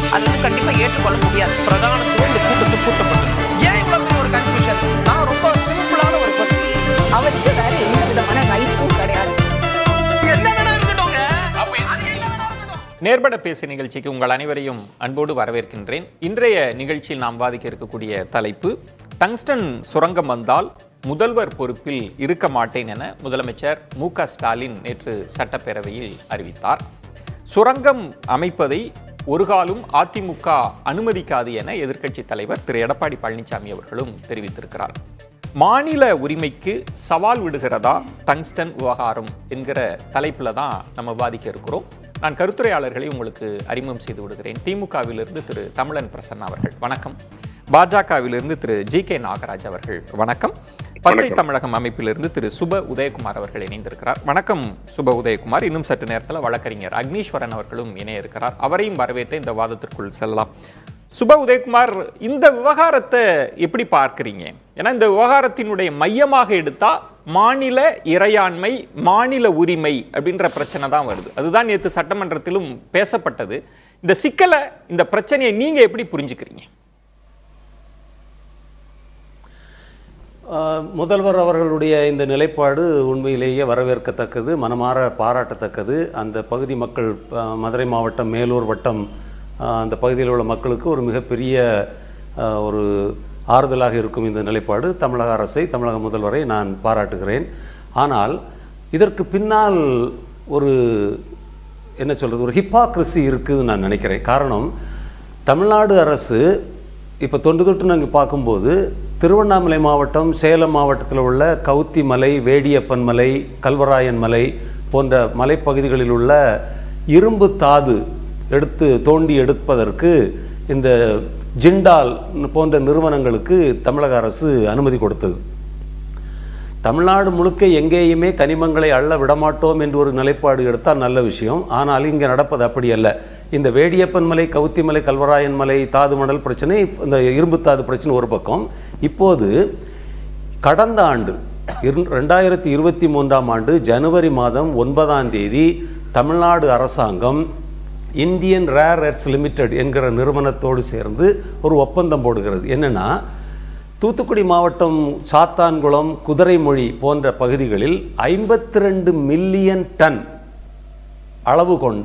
அது வந்து கண்டிப்பா ஏற்றுக்கொள்ள முடியாது பிரதானத்துவம் இந்த கூட்டத்துக்கு கூட்டப்பட்டது ஏன் இவ்வளவு பெரிய ஒரு கன்ஃபியூஷன் நான் ரொம்ப சிம்பிளான ஒரு பர்சன் அவருக்கு வேற எந்த விதமான ரைட்ஸும் கிடையாது என்ன வேணா இருக்கட்டும்ங்க அப்ப அது என்ன வேணா இருக்கட்டும். நேர்பட பேசு நிகழ்ச்சிக்கு உங்கள் அனைவரையும் அன்போடு வரவேற்கின்றேன் இன்றைய நிகழ்ச்சியில் நாம் வாதிக்க இருக்கக்கூடிய தலைப்பு டங்ஸ்டன் சுரங்கம் வந்தால் முதல்வர் பொறுப்பில் இருக்க மாட்டேன் என முதலமைச்சர் மு க ஸ்டாலின் நேற்று சட்டப்பேரவையில் அறிவித்தார் சுரங்கம் அமைப்பதை ஒரு காலும் அதிமுக அனுமதிக்காது என எதிர்க்கட்சி தலைவர் திரு எடப்பாடி பழனிசாமி அவர்களும் தெரிவித்திருக்கிறார் மாநில உரிமைக்கு சவால் விடுகிறதா டங்ஸ்டன் விவகாரம் என்கிற தலைப்பில் தான் நம்ம வாதிக்க இருக்கிறோம் நான் கருத்துரையாளர்களை உங்களுக்கு அறிமுகம் செய்து விடுகிறேன் திமுகவிலிருந்து திரு தமிழன் பிரசன்னா அவர்கள் வணக்கம் பாஜகவிலிருந்து திரு ஜி கே நாகராஜ் அவர்கள் வணக்கம் பச்சை தமிழகம் அமைப்பிலிருந்து திரு சுப உதயகுமார் அவர்கள் இணைந்திருக்கிறார் வணக்கம் சுப உதயகுமார் இன்னும் சற்று நேரத்தில் வழக்கறிஞர் அக்னீஸ்வரன் அவர்களும் இணைய இருக்கிறார் அவரையும் வரவேற்று இந்த வாதத்திற்குள் செல்லலாம் சுப உதயகுமார் இந்த விவகாரத்தை எப்படி பார்க்குறீங்க ஏன்னா இந்த விவகாரத்தினுடைய மையமாக எடுத்தா மாநில இறையாண்மை மாநில உரிமை அப்படின்ற பிரச்சனை தான் வருது அதுதான் நேற்று சட்டமன்றத்திலும் பேசப்பட்டது இந்த சிக்கலை இந்த பிரச்சனையை நீங்க எப்படி புரிஞ்சுக்கிறீங்க ஆஹ் முதல்வர் அவர்களுடைய இந்த நிலைப்பாடு உண்மையிலேயே வரவேற்கத்தக்கது மனமாற பாராட்டத்தக்கது அந்த பகுதி மக்கள் ஆஹ் மதுரை மாவட்டம் மேலூர் வட்டம் ஆஹ் அந்த பகுதியில் உள்ள மக்களுக்கு ஒரு மிகப்பெரிய ஆஹ் ஒரு ஆறுதலாக இருக்கும் இந்த நிலைப்பாடு தமிழக அரசை தமிழக முதல்வரை நான் பாராட்டுகிறேன் ஆனால் இதற்கு பின்னால் ஒரு என்ன சொல்கிறது ஒரு ஹிப்பாக்ரஸி இருக்குதுன்னு நான் நினைக்கிறேன் காரணம் தமிழ்நாடு அரசு இப்போ தொன்று தொட்டு நாங்கள் பார்க்கும்போது திருவண்ணாமலை மாவட்டம் சேலம் மாவட்டத்தில் உள்ள கவுத்தி மலை வேடியப்பன் மலை கல்வராயன் மலை போன்ற மலைப்பகுதிகளில் உள்ள இரும்பு தாது எடுத்து தோண்டி எடுப்பதற்கு இந்த ஜிண்டால் போன்ற நிறுவனங்களுக்கு தமிழக அரசு அனுமதி கொடுத்தது தமிழ்நாடு முழுக்க எங்கேயுமே கனிமங்களை அள்ள விடமாட்டோம் என்று ஒரு நிலைப்பாடு எடுத்தால் நல்ல விஷயம் ஆனால் இங்கே நடப்பது அப்படி அல்ல இந்த வேடியப்பன் மலை கவுத்தி மலை கல்வராயன் மலை தாது மணல் பிரச்சனை இந்த இரும்பு தாது பிரச்சனை ஒரு பக்கம் இப்போது கடந்த ஆண்டு இரு- ரெண்டாயிரத்தி இருபத்தி மூன்றாம் ஆண்டு ஜனவரி மாதம் ஒன்பதாம் தேதி தமிழ்நாடு அரசாங்கம் இந்தியன் ரேர் எர்த்ஸ் லிமிடெட் என்கிற நிறுவனத்தோடு சேர்ந்து ஒரு ஒப்பந்தம் போடுகிறது என்னன்னா தூத்துக்குடி மாவட்டம் சாத்தான்குளம் குதிரைமொழி போன்ற பகுதிகளில் ஐம்பத்தி ரெண்டு மில்லியன் டன் அளவு கொண்ட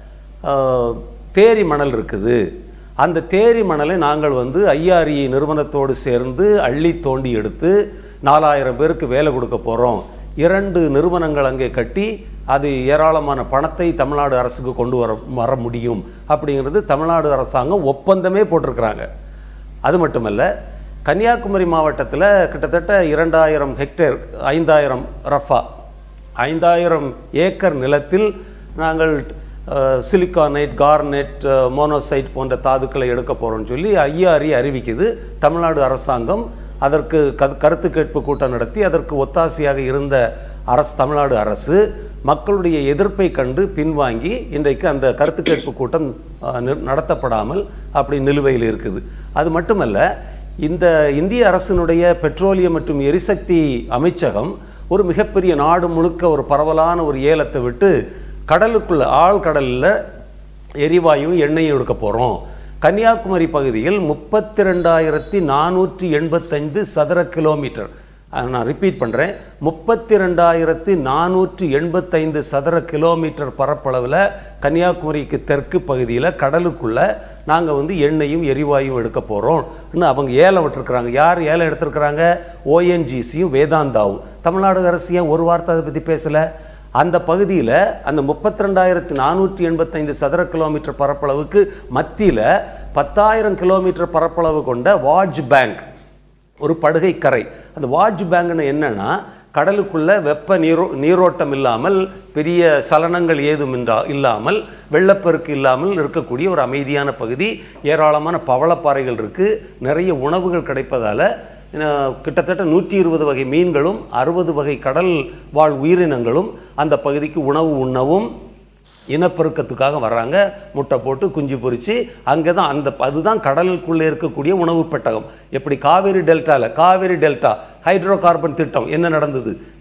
ஆஹ், தேரி மணல் இருக்குது அந்த தேரி மணலை நாங்கள் வந்து ஐஆர்இ நிறுவனத்தோடு சேர்ந்து அள்ளி தோண்டி எடுத்து நாலாயிரம் பேருக்கு வேலை கொடுக்க போகிறோம் இரண்டு நிறுவனங்கள் அங்கே கட்டி அது ஏராளமான பணத்தை தமிழ்நாடு அரசுக்கு கொண்டு வர வர முடியும் அப்படிங்கிறது தமிழ்நாடு அரசாங்கம் ஒப்பந்தமே போட்டிருக்கிறாங்க அது மட்டுமல்ல கன்னியாகுமரி மாவட்டத்தில் கிட்டத்தட்ட இரண்டாயிரம் ஹெக்டேர் ஐந்தாயிரம் ரஃபா ஐந்தாயிரம் ஏக்கர் நிலத்தில் நாங்கள் சிலிக்கானைட் கார்னெட் மோனோசைட் போன்ற தாதுக்களை எடுக்க போகிறோம்னு சொல்லி ஐஆர்இ அறிவிக்குது தமிழ்நாடு அரசாங்கம் அதற்கு கது கருத்து கேட்பு கூட்டம் நடத்தி அதற்கு ஒத்தாசையாக இருந்த அரசு தமிழ்நாடு அரசு மக்களுடைய எதிர்ப்பை கண்டு பின்வாங்கி இன்றைக்கு அந்த கருத்து கேட்பு கூட்டம் அஹ், நிர்- நடத்தப்படாமல் அப்படி நிலுவையில் இருக்குது அது மட்டுமல்ல இந்த இந்திய அரசினுடைய பெட்ரோலியம் மற்றும் எரிசக்தி அமைச்சகம் ஒரு மிகப்பெரிய நாடு முழுக்க ஒரு பரவலான ஒரு ஏலத்தை விட்டு கடலுக்குள்ள ஆழ்கடலில் எரிவாயுவும் எண்ணெயும் எடுக்க போகிறோம் கன்னியாகுமரி பகுதியில் முப்பத்தி ரெண்டாயிரத்தி நானூற்றி எண்பத்தைந்து சதுர கிலோமீட்டர் அஹ் நான் ரிப்பீட் பண்ணுறேன் முப்பத்தி ரெண்டாயிரத்தி நானூற்றி எண்பத்தைந்து சதுர கிலோமீட்டர் பரப்பளவில் கன்னியாகுமரிக்கு தெற்கு பகுதியில் கடலுக்குள்ள நாங்கள் வந்து எண்ணெயும் எரிவாயும் எடுக்க போகிறோம் இன்னும் அவங்க ஏலம் விட்டுருக்குறாங்க யார் ஏலம் எடுத்திருக்கிறாங்க ஓஎன்ஜிசியும் வேதாந்தாவும் தமிழ்நாடு அரசு ஏன் ஒரு வார்த்தை அதை பற்றி பேசலை அந்த பகுதியில் அந்த முப்பத்தி ரெண்டாயிரத்தி நானூற்றி எண்பத்தைந்து சதுர கிலோமீட்டர் பரப்பளவுக்கு மத்தியில் பத்தாயிரம் கிலோமீட்டர் பரப்பளவு கொண்ட வாட்ஜ் பேங்க் ஒரு படுகை கரை அந்த வாட்ஜ் பேங்க்னு என்னன்னா கடலுக்குள்ள வெப்ப நீரோ நீரோட்டம் இல்லாமல் பெரிய சலனங்கள் ஏதும் இன்றா இல்லாமல் வெள்ளப்பெருக்கு இல்லாமல் இருக்கக்கூடிய ஒரு அமைதியான பகுதி ஏராளமான பவளப்பாறைகள் இருக்கு நிறைய உணவுகள் கிடைப்பதால அஹ், கிட்டத்தட்ட நூற்றி இருபது வகை மீன்களும் அறுபது வகை கடல் வாழ் உயிரினங்களும் அந்த பகுதிக்கு உணவு உண்ணவும் இனப்பெருக்கத்துக்காக வர்றாங்க முட்டை போட்டு குஞ்சு பொரிச்சு அங்கே தான் அந்த அதுதான் கடலுக்குள்ளே இருக்கக்கூடிய உணவு பெட்டகம் எப்படி காவேரி டெல்டாவில் காவேரி டெல்டா ஹைட்ரோ கார்பன் திட்டம் என்ன நடந்தது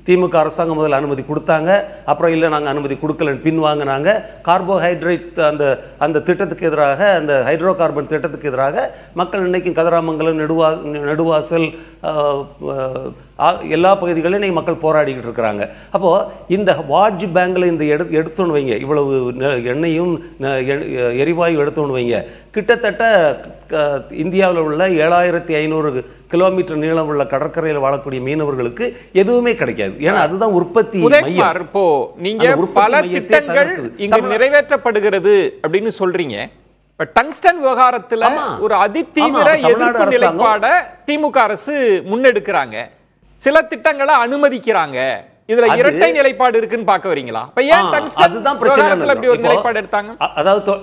திமுக அரசாங்கம் முதல்ல அனுமதி கொடுத்தாங்க அப்புறம் இல்லை நாங்கள் அனுமதி கொடுக்கலன்னு பின் வாங்கினாங்க கார்போஹைட்ரேட் அந்த அந்த திட்டத்துக்கு எதிராக அந்த ஹைட்ரோ கார்பன் திட்டத்துக்கு எதிராக மக்கள் இன்னைக்கும் கதிராமங்கலம் நெடுவா நெடுவாசல் ஆஹ், ஆஹ், எல்லா பகுதிகளிலும் இன்னைக்கு மக்கள் போராடிக்கிட்டு இருக்கிறாங்க அப்போது இந்த வாட்ஜ் பேங்கில் இந்த எடு எடுத்தோன்னு வைங்க இவ்வளவு நெ- எண்ணெயும் நெ- எ- எரிவாயு எடுத்தோன்னு வைங்க கிட்டத்தட்ட க- இந்தியாவில் உள்ள ஏழாயிரத்தி ஐநூறு கிலோமீட்டர் நீளம் உள்ள கடற்கரையில் வாழக்கூடிய மீனவர்களுக்கு எதுவுமே கிடைக்காது ஏன்னா அதுதான் உற்பத்தி உதயகுமார் மையம் இப்போ நீங்க அந்த உற்பத்தி பல மையத்தை திட்டங்கள் தகர்க்குது. இங்கு தமிழ் நிறைவேற்றப்படுகிறது அப்படின்னு சொல்றீங்க இப்ப டங்ஸ்டன் விவகாரத்துல ஆமா. ஒரு அதிதீவிர ஆமா, அப்ப தமிழ்நாடு எதிர்ப்பு அரசாங்கம் நிலைப்பாட திமுக அரசு முன்னெடுக்கிறாங்க சில திட்டங்களை அனுமதிக்கிறாங்க இதுல அது- இரட்டை நிலைப்பாடு இருக்குன்னு பார்க்க வரீங்களா இப்ப ஏன் ஆ, டங்ஸ்டன் அதுதான் பிரச்சனை விவகாரத்துல அப்படி ஒரு இப்போ, நிலைப்பாடு எடுத்தாங்க அ- அதாவது தொ-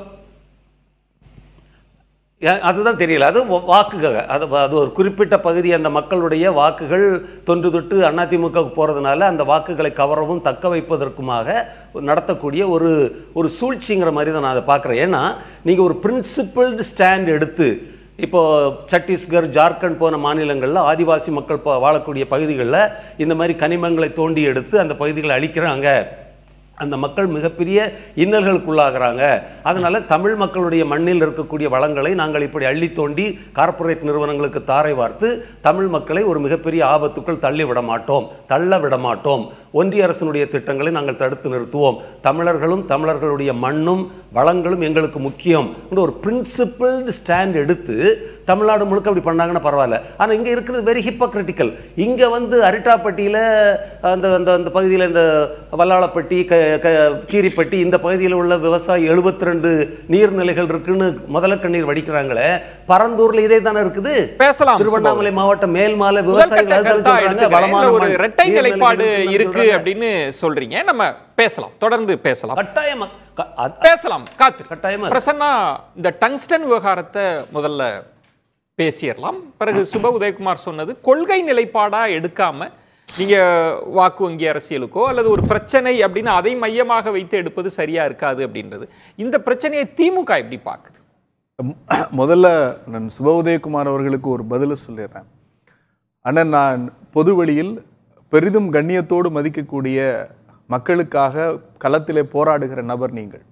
ஏ- அதுதான் தெரியல அது வா- வாக்குக அது அது ஒரு குறிப்பிட்ட பகுதி அந்த மக்களுடைய வாக்குகள் தொன்று தொட்டு அதிமுகவுக்கு போகிறதுனால அந்த வாக்குகளை கவரவும் தக்க வைப்பதற்குமாக நடத்தக்கூடிய ஒரு ஒரு சூழ்ச்சிங்கிற மாதிரி தான் நான் அதை பார்க்குறேன் ஏன்னா நீங்கள் ஒரு பிரின்சிபல்டு ஸ்டாண்ட் எடுத்து இப்போ சத்தீஸ்கர் ஜார்க்கண்ட் போன மாநிலங்களில் ஆதிவாசி மக்கள் ப- வாழக்கூடிய பகுதிகளில் இந்த மாதிரி கனிமங்களை தோண்டி எடுத்து அந்த பகுதிகளை அழிக்கிறாங்க அந்த மக்கள் மிகப்பெரிய இன்னல்களுக்குள்ளாகிறாங்க அதனால தமிழ் மக்களுடைய மண்ணில் இருக்கக்கூடிய வளங்களை நாங்கள் இப்படி அள்ளி தோண்டி கார்ப்பரேட் நிறுவனங்களுக்கு தாரை வார்த்து தமிழ் மக்களை ஒரு மிகப்பெரிய ஆபத்துக்குள் தள்ளி விட மாட்டோம் தள்ள விட மாட்டோம் ஒன்றிய அரசினுடைய திட்டங்களை நாங்கள் தடுத்து நிறுத்துவோம் தமிழர்களும் தமிழர்களுடைய மண்ணும் வளங்களும் எங்களுக்கு முக்கியம் என்று ஒரு பிரின்சிபிள்டு ஸ்டாண்ட் எடுத்து தமிழ்நாடு முழுக்க அப்படி பண்ணாங்கன்னா பரவாயில்ல ஆனால் இங்கே இருக்கிறது வெரி ஹிப்போக்ரிட்டிக்கல் இங்கே வந்து அரிட்டாப்பட்டியில் அந்த அந்த அந்த பகுதியில் இந்த வல்லாளப்பட்டி க க கீரிப்பட்டி இந்த பகுதியில் உள்ள விவசாயி எழுபத்தி ரெண்டு நீர்நிலைகள் இருக்குன்னு முதல கண்ணீர் வடிக்கிறாங்களே பரந்தூர்ல இதே தானே இருக்குது பேசலாம் திருவண்ணாமலை மாவட்டம் மேல்மால முதல்கட்ட விவசாயிகள் அதுதான் கருத்தா சொல்றாங்க, எடுத்துக்கிறேன். வளமான இல்ல ஒரு மண், இரட்டை நீர்நிலைகள் நிலைப்பாடு இருக்குன்னு இருக்கு சொல்றாங்க. அப்படின்னு சொல்றீங்க நம்ம பேசலாம் தொடர்ந்து பேசலாம் கட்டாயமா க- அ- பேசலாம் காத்து கட்டாயமா இருக்கு. பிரசன்னா இந்த டங்ஸ்டன் விவகாரத்தை முதல்ல பேசிடலாம் பிறகு சுப உதயகுமார் சொன்னது கொள்கை நிலைப்பாடா எடுக்காம நீங்க வாக்கு வங்கி அரசியலுக்கோ அல்லது ஒரு பிரச்சனை அப்படின்னு அதை மையமாக வைத்து எடுப்பது சரியா இருக்காது அப்படின்றது இந்த பிரச்சனையை திமுக எப்படி பார்க்குது மு- முதல்ல நான் சுப உதயகுமார் அவர்களுக்கு ஒரு பதிலை சொல்லிடுறேன் அண்ணன் நான் பொது வழியில் பெரிதும் கண்ணியத்தோடு மதிக்கக்கூடிய மக்களுக்காக களத்திலே போராடுகிற நபர் நீங்கள்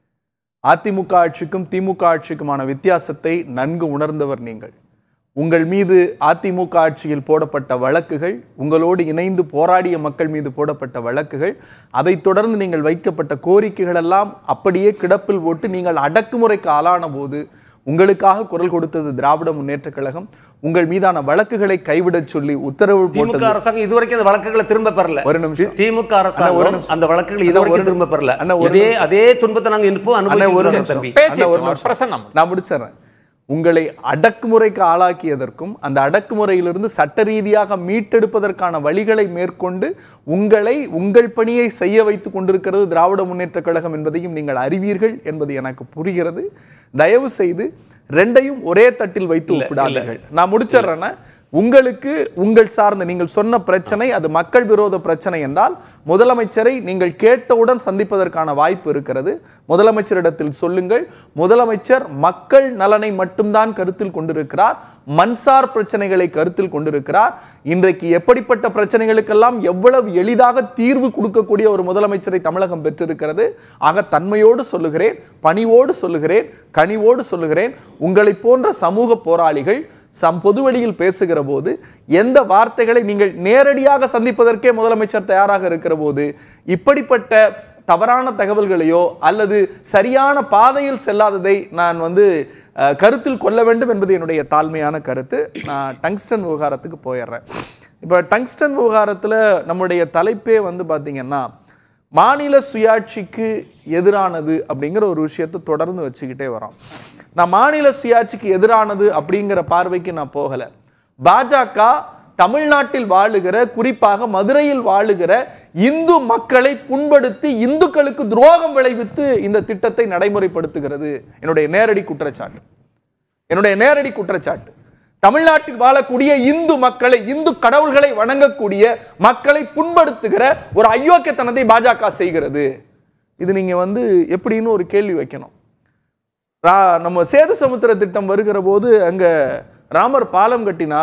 அதிமுக ஆட்சிக்கும் திமுக ஆட்சிக்குமான வித்தியாசத்தை நன்கு உணர்ந்தவர் நீங்கள் உங்கள் மீது அதிமுக ஆட்சியில் போடப்பட்ட வழக்குகள் உங்களோடு இணைந்து போராடிய மக்கள் மீது போடப்பட்ட வழக்குகள் அதைத் தொடர்ந்து நீங்கள் வைக்கப்பட்ட கோரிக்கைகள் எல்லாம் அப்படியே கிடப்பில் போட்டு நீங்கள் அடக்குமுறைக்கு ஆளான போது உங்களுக்காக குரல் கொடுத்தது திராவிட முன்னேற்றக் கழகம் உங்கள் மீதான வழக்குகளை கைவிடச் சொல்லி உத்தரவு திமுக போட்டது அரசாங்கம் இதுவரைக்கும் அந்த வழக்குகளை திரும்ப பெறல ஒரு நிமிஷம். தி- திமுக அண்ணா, ஒரு அரசாங்கம் நிமிஷம். அந்த வழக்குகளை அண்ணா, ஒரு இதுவரைக்கும் நிமிஷம். திரும்ப பெறல அண்ணா, ஒரு அதே நிமிஷம். அதே துன்பத்தை நாங்க இப்போ அண்ணா, ஒரு அனுபவிக்கிறோம் நிமிஷம். தம்பி பேசி அண்ணா, ஒரு இருக்கோம். நிமிஷம். பிரசன்னம். நான் முடிச்சிடுறேன் உங்களை அடக்குமுறைக்கு ஆளாக்கியதற்கும் அந்த அடக்குமுறையிலிருந்து சட்ட ரீதியாக மீட்டெடுப்பதற்கான வழிகளை மேற்கொண்டு உங்களை உங்கள் பணியை செய்ய வைத்துக் கொண்டிருக்கிறது திராவிட முன்னேற்றக் கழகம் என்பதையும் நீங்கள் அறிவீர்கள் என்பது எனக்கு புரிகிறது தயவு செய்து ரெண்டையும் ஒரே தட்டில் வைத்து ஒப்பிடாதீர்கள் நான் முடிச்சிடுறேன்னா உங்களுக்கு உங்கள் சார்ந்த நீங்கள் சொன்ன பிரச்சனை அது மக்கள் விரோத பிரச்சனை என்றால் முதலமைச்சரை நீங்கள் கேட்டவுடன் சந்திப்பதற்கான வாய்ப்பு இருக்கிறது முதலமைச்சரிடத்தில் சொல்லுங்கள் முதலமைச்சர் மக்கள் நலனை மட்டும்தான் கருத்தில் கொண்டிருக்கிறார் மன்சார் பிரச்சனைகளை கருத்தில் கொண்டிருக்கிறார் இன்றைக்கு எப்படிப்பட்ட பிரச்சனைகளுக்கெல்லாம் எவ்வளவு எளிதாக தீர்வு கொடுக்கக்கூடிய ஒரு முதலமைச்சரை தமிழகம் பெற்றிருக்கிறது ஆக தன்மையோடு சொல்லுகிறேன் பணிவோடு சொல்லுகிறேன் கனிவோடு சொல்லுகிறேன் உங்களைப் போன்ற சமூக போராளிகள் சம் பொதுவெளியில் பேசுகிற போது எந்த வார்த்தைகளை நீங்கள் நேரடியாக சந்திப்பதற்கே முதலமைச்சர் தயாராக இருக்கிற போது இப்படிப்பட்ட தவறான தகவல்களையோ அல்லது சரியான பாதையில் செல்லாததை நான் வந்து அஹ், கருத்தில் கொள்ள வேண்டும் என்பது என்னுடைய தாழ்மையான கருத்து நான் டங்ஸ்டன் விவகாரத்துக்கு போயிடுறேன் இப்போ டங்ஸ்டன் விவகாரத்தில் நம்முடைய தலைப்பே வந்து பார்த்தீங்கன்னா மாநில சுயாட்சிக்கு எதிரானது அப்படிங்கிற ஒரு விஷயத்தை தொடர்ந்து வச்சுக்கிட்டே வரோம் நான் மாநில சுயாட்சிக்கு எதிரானது அப்படிங்கிற பார்வைக்கு நான் போகலை பாஜக தமிழ்நாட்டில் வாழுகிற குறிப்பாக மதுரையில் வாழுகிற இந்து மக்களை புண்படுத்தி இந்துக்களுக்கு துரோகம் விளைவித்து இந்த திட்டத்தை நடைமுறைப்படுத்துகிறது என்னுடைய நேரடி குற்றச்சாட்டு என்னுடைய நேரடி குற்றச்சாட்டு தமிழ்நாட்டில் வாழக்கூடிய இந்து மக்களை இந்து கடவுள்களை வணங்கக்கூடிய மக்களை புண்படுத்துகிற ஒரு அயோக்கியத்தனத்தை பாஜக செய்கிறது இது நீங்க வந்து எப்படின்னு ஒரு கேள்வி வைக்கணும் ரா- நம்ம சேது சமுத்திர திட்டம் வருகிற போது அங்க ராமர் பாலம் கட்டினார்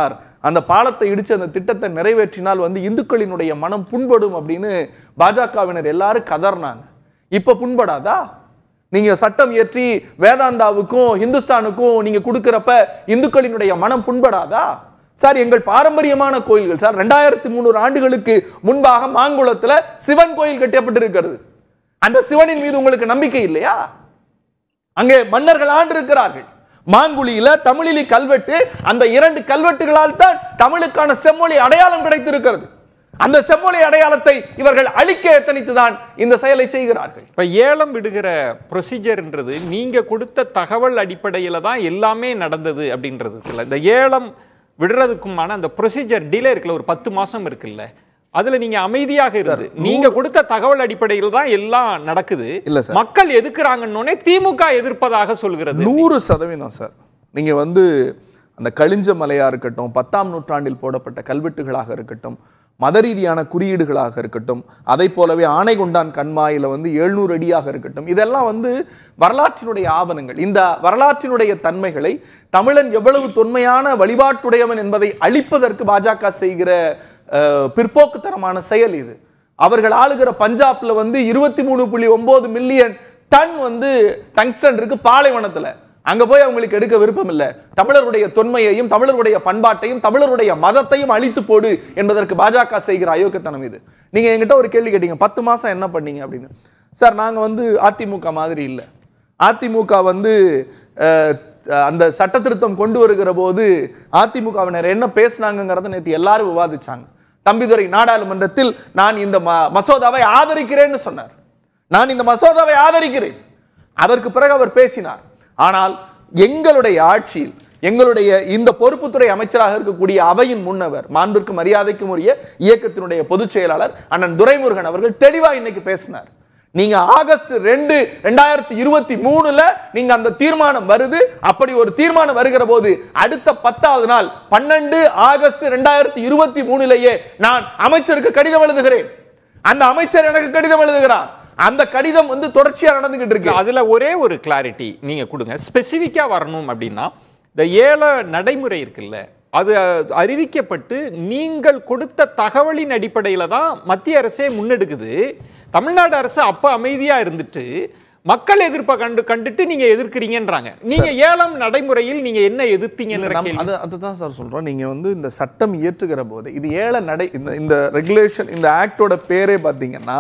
அந்த பாலத்தை இடிச்சு அந்த திட்டத்தை நிறைவேற்றினால் வந்து இந்துக்களினுடைய மனம் புண்படும் அப்படின்னு பாஜகவினர் எல்லாரும் கதறினாங்க இப்ப புண்படாதா நீங்க சட்டம் இயற்றி வேதாந்தாவுக்கும் ஹிந்துஸ்தானுக்கும் நீங்க கொடுக்கறப்ப இந்துக்களினுடைய மனம் புண்படாதா சார் எங்கள் பாரம்பரியமான கோயில்கள் சார் ரெண்டாயிரத்தி முந்நூறு ஆண்டுகளுக்கு முன்பாக மாங்குளத்துல சிவன் கோயில் கட்டப்பட்டிருக்கிறது அந்த சிவனின் மீது உங்களுக்கு நம்பிக்கை இல்லையா அங்கே மன்னர்கள் ஆண்டு இருக்கிறார்கள் மாங்குழியில தமிழிலி கல்வெட்டு அந்த இரண்டு கல்வெட்டுகளால் தான் தமிழுக்கான செம்மொழி அடையாளம் கிடைத்திருக்கிறது அந்த செம்மொழி அடையாளத்தை இவர்கள் அழிக்க எத்தனித்துதான் இந்த செயலை செய்கிறார்கள் இப்ப ஏலம் விடுகிற ப்ரொசீஜர்ன்றது நீங்க கொடுத்த தகவல் அடிப்படையில தான் எல்லாமே நடந்தது அப்படின்றது இருக்குல்ல இந்த ஏலம் விடுறதுக்குமான அந்த ப்ரொசீஜர் டிலே இருக்குல்ல ஒரு பத்து மாசம் இருக்குல்ல அதுல நீங்க அமைதியாக இருந்து நீங்க கொடுத்த தகவல் அடிப்படையில் தான் எல்லாம் நடக்குது இல்ல சார். மக்கள் எதுக்குறாங்கன்னொன்னே திமுக எதிர்ப்பதாக சொல்கிறது நூறு சதவீதம் சார் நீங்க வந்து அந்த கலிஞ்ச மலையா இருக்கட்டும் பத்தாம் நூற்றாண்டில் போடப்பட்ட கல்வெட்டுகளாக இருக்கட்டும் மத ரீதியான குறியீடுகளாக இருக்கட்டும் அதை போலவே ஆனைகுண்டான் கண்மாயில வந்து எழுநூறு அடியாக இருக்கட்டும் இதெல்லாம் வந்து வரலாற்றினுடைய ஆவணங்கள் இந்த வரலாற்றினுடைய தன்மைகளை தமிழன் எவ்வளவு தொன்மையான வழிபாட்டுடையவன் என்பதை அழிப்பதற்கு பாஜக செய்கிற அஹ், பிற்போக்குத்தனமான செயல் இது அவர்கள் ஆளுகிற பஞ்சாப்ல வந்து இருபத்தி மூணு புள்ளி ஒன்பது மில்லியன் டன் வந்து டங்ஸ்டன் இருக்கு பாலைவனத்துல அங்க போய் அவங்களுக்கு எடுக்க விருப்பம் இல்ல தமிழருடைய தொன்மையையும் தமிழருடைய பண்பாட்டையும் தமிழருடைய மதத்தையும் அழித்து போடு என்பதற்கு பாஜக செய்கிற அயோக்கியத்தனம் இது நீங்க என்கிட்ட ஒரு கேள்வி கேட்டீங்க பத்து மாசம் என்ன பண்ணீங்க அப்படின்னு சார் நாங்க வந்து அதிமுக மாதிரி இல்லை அதிமுக வந்து அஹ், அந்த சட்ட திருத்தம் கொண்டு வருகிற போது அதிமுகவினர் என்ன பேசினாங்கிறத நேற்று எல்லாரும் விவாதிச்சாங்க தம்பிதுரை நாடாளுமன்றத்தில் நான் இந்த ம- மசோதாவை ஆதரிக்கிறேன்னு சொன்னார் நான் இந்த மசோதாவை ஆதரிக்கிறேன் அதற்கு பிறகு அவர் பேசினார் ஆனால் எங்களுடைய ஆட்சியில் எங்களுடைய இந்த பொறுப்புத்துறை அமைச்சராக இருக்கக்கூடிய அவையின் முன்னவர் மாண்பிற்கு மரியாதைக்கும் உரிய இயக்கத்தினுடைய பொதுச் செயலாளர் அண்ணன் துரைமுருகன் அவர்கள் தெளிவா இன்னைக்கு பேசினார் நீங்க ஆகஸ்ட் ரெண்டு ரெண்டாயிரத்தி இருபத்தி மூணுல நீங்க அந்த தீர்மானம் வருது அப்படி ஒரு தீர்மானம் வருகிற போது அடுத்த பத்தாவது நாள் பன்னெண்டு ஆகஸ்ட் ரெண்டாயிரத்தி இருபத்தி மூணுலேயே நான் அமைச்சருக்கு கடிதம் எழுதுகிறேன் அந்த அமைச்சர் எனக்கு கடிதம் எழுதுகிறார் அந்த கடிதம் வந்து தொடர்ச்சியா நடந்துகிட்டு இருக்கு அதுல ஒரே ஒரு கிளாரிட்டி நீங்க கொடுங்க ஸ்பெசிஃபிக்கா வரணும் அப்படின்னா இந்த ஏல நடைமுறை இருக்குல்ல அது அறிவிக்கப்பட்டு நீங்கள் கொடுத்த தகவலின் அடிப்படையில தான் மத்திய அரசே முன்னெடுக்குது தமிழ்நாடு அரசு அப்ப அமைதியா இருந்துட்டு மக்கள் எதிர்ப்பை கண்டு கண்டுட்டு நீங்க எதிர்க்கிறீங்கன்றாங்க நீங்க ஏலம் நடைமுறையில் நீங்க என்ன எதிர்த்தீங்கன்ற நம்ம கேள்வி அது அதுதான் சார் சொல்றோம் நீங்க வந்து இந்த சட்டம் இயற்றுகிற போது இது ஏழை நடை இந்த இந்த ரெகுலேஷன் இந்த ஆக்டோட பேரே பார்த்தீங்கன்னா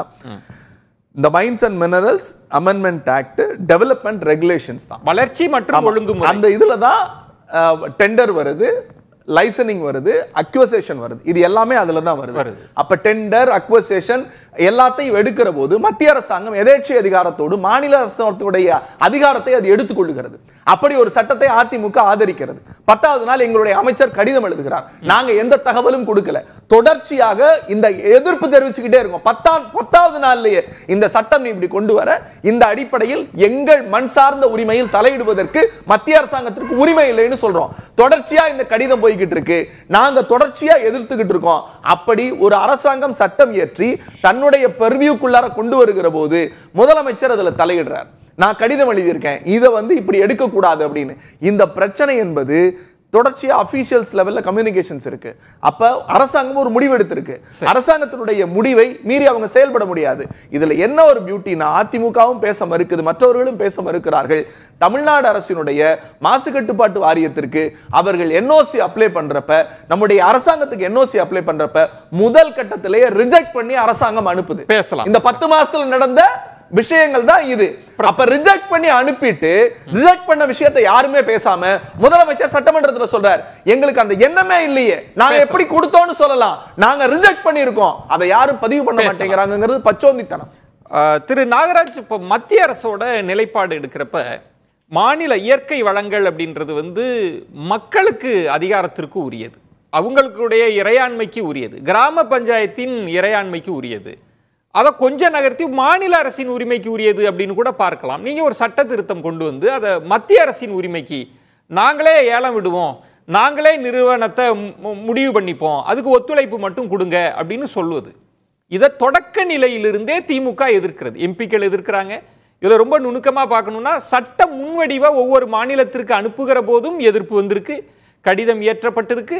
இந்த mines and minerals amendment act development regulations தான் வளர்ச்சி மற்றும் ஆமா. ஒழுங்குமுறை அந்த இதுல தான் டெண்டர் வருது லைசனிங் வருது அக்வசேஷன் வருது இது எல்லாமே அதுல தான் வருது வருது. அப்ப டெண்டர் அக்வசேஷன் எல்லாத்தையும் எடுக்கிற போது மத்திய அரசாங்கம் எதேட்சை அதிகாரத்தோடு மாநில அரசுடைய அதிகாரத்தை அது எடுத்துக்கொள்ளுகிறது அப்படி ஒரு சட்டத்தை அதிமுக ஆதரிக்கிறது பத்தாவது நாள் எங்களுடைய அமைச்சர் கடிதம் எழுதுகிறார் நாங்க எந்த தகவலும் கொடுக்கல தொடர்ச்சியாக இந்த எதிர்ப்பு தெரிவிச்சுக்கிட்டே இருக்கோம் பத்தாம் பத்தாவது நாள்லயே இந்த சட்டம் நீ இப்படி கொண்டு வர இந்த அடிப்படையில் எங்கள் மண் சார்ந்த உரிமையில் தலையிடுவதற்கு மத்திய அரசாங்கத்திற்கு உரிமை இல்லைன்னு சொல்றோம் தொடர்ச்சியா இந்த கடிதம் போய்கிட்டு இருக்கு நாங்க தொடர்ச்சியா எதிர்த்துக்கிட்டு இருக்கோம் அப்படி ஒரு அரசாங்கம் சட்டம் இயற்றி தன்னுடைய பெர்வியூக்குள்ளார கொண்டு வருகிற போது முதலமைச்சர் அதுல தலையிடுறார் நான் கடிதம் எழுதியிருக்கேன் இதை வந்து இப்படி எடுக்கக்கூடாது அப்படின்னு இந்த பிரச்சனை என்பது தொடர்ச்சியா அபிஷியல்ஸ் லெவல்ல கம்யூனிகேஷன்ஸ் இருக்கு அப்ப அரசாங்கம் ஒரு முடிவு எடுத்திருக்கு அரசாங்கத்தினுடைய முடிவை மீறி அவங்க செயல்பட முடியாது இதுல என்ன ஒரு பியூட்டினா அதிமுகவும் பேச மறுக்குது மற்றவர்களும் பேச மறுக்கிறார்கள் தமிழ்நாடு அரசினுடைய மாசு கட்டுப்பாட்டு வாரியத்திற்கு அவர்கள் என்ஓசி அப்ளை பண்றப்ப நம்முடைய அரசாங்கத்துக்கு என்ஓசி அப்ளை பண்றப்ப முதல் கட்டத்திலேயே ரிஜெக்ட் பண்ணி அரசாங்கம் அனுப்புது பேசலாம். இந்த பத்து மாசத்துல நடந்த விஷயங்கள் தான் இது அப்ப ரிஜெக்ட் பண்ணி அனுப்பிட்டு ரிஜெக்ட் பண்ண விஷயத்தை யாருமே பேசாம முதலமைச்சர் சட்டமன்றத்துல சொல்றார் எங்களுக்கு அந்த எண்ணமே இல்லையே நாங்க பேசலாம். எப்படி கொடுத்தோம்னு சொல்லலாம் நாங்க ரிஜெக்ட் பண்ணியிருக்கோம் அதை யாரும் பதிவு பண்ண பேசலாம். மாட்டேங்கிறாங்கிறது பச்சோந்தித்தனம் ஆஹ் திரு நாகராஜ் இப்போ மத்திய அரசோட நிலைப்பாடு எடுக்கிறப்ப மாநில இயற்கை வளங்கள் அப்படின்றது வந்து மக்களுக்கு அதிகாரத்திற்கு உரியது அவங்களுடைய இறையாண்மைக்கு உரியது கிராம பஞ்சாயத்தின் இறையாண்மைக்கு உரியது அதை கொஞ்சம் நகர்த்தி மாநில அரசின் உரிமைக்கு உரியது அப்படின்னு கூட பார்க்கலாம் நீங்க ஒரு சட்ட திருத்தம் கொண்டு வந்து அதை மத்திய அரசின் உரிமைக்கு நாங்களே ஏலம் விடுவோம் நாங்களே நிறுவனத்தை மு- முடிவு பண்ணிப்போம் அதுக்கு ஒத்துழைப்பு மட்டும் கொடுங்க அப்படின்னு சொல்லுவது இதை தொடக்க நிலையிலிருந்தே திமுக எதிர்க்கிறது எம்பிக்கள் எதிர்க்கிறாங்க இதுல ரொம்ப நுணுக்கமா பார்க்கணும்னா சட்ட முன்வடிவை ஒவ்வொரு மாநிலத்திற்கு அனுப்புகிற போதும் எதிர்ப்பு வந்திருக்கு கடிதம் இயற்றப்பட்டிருக்கு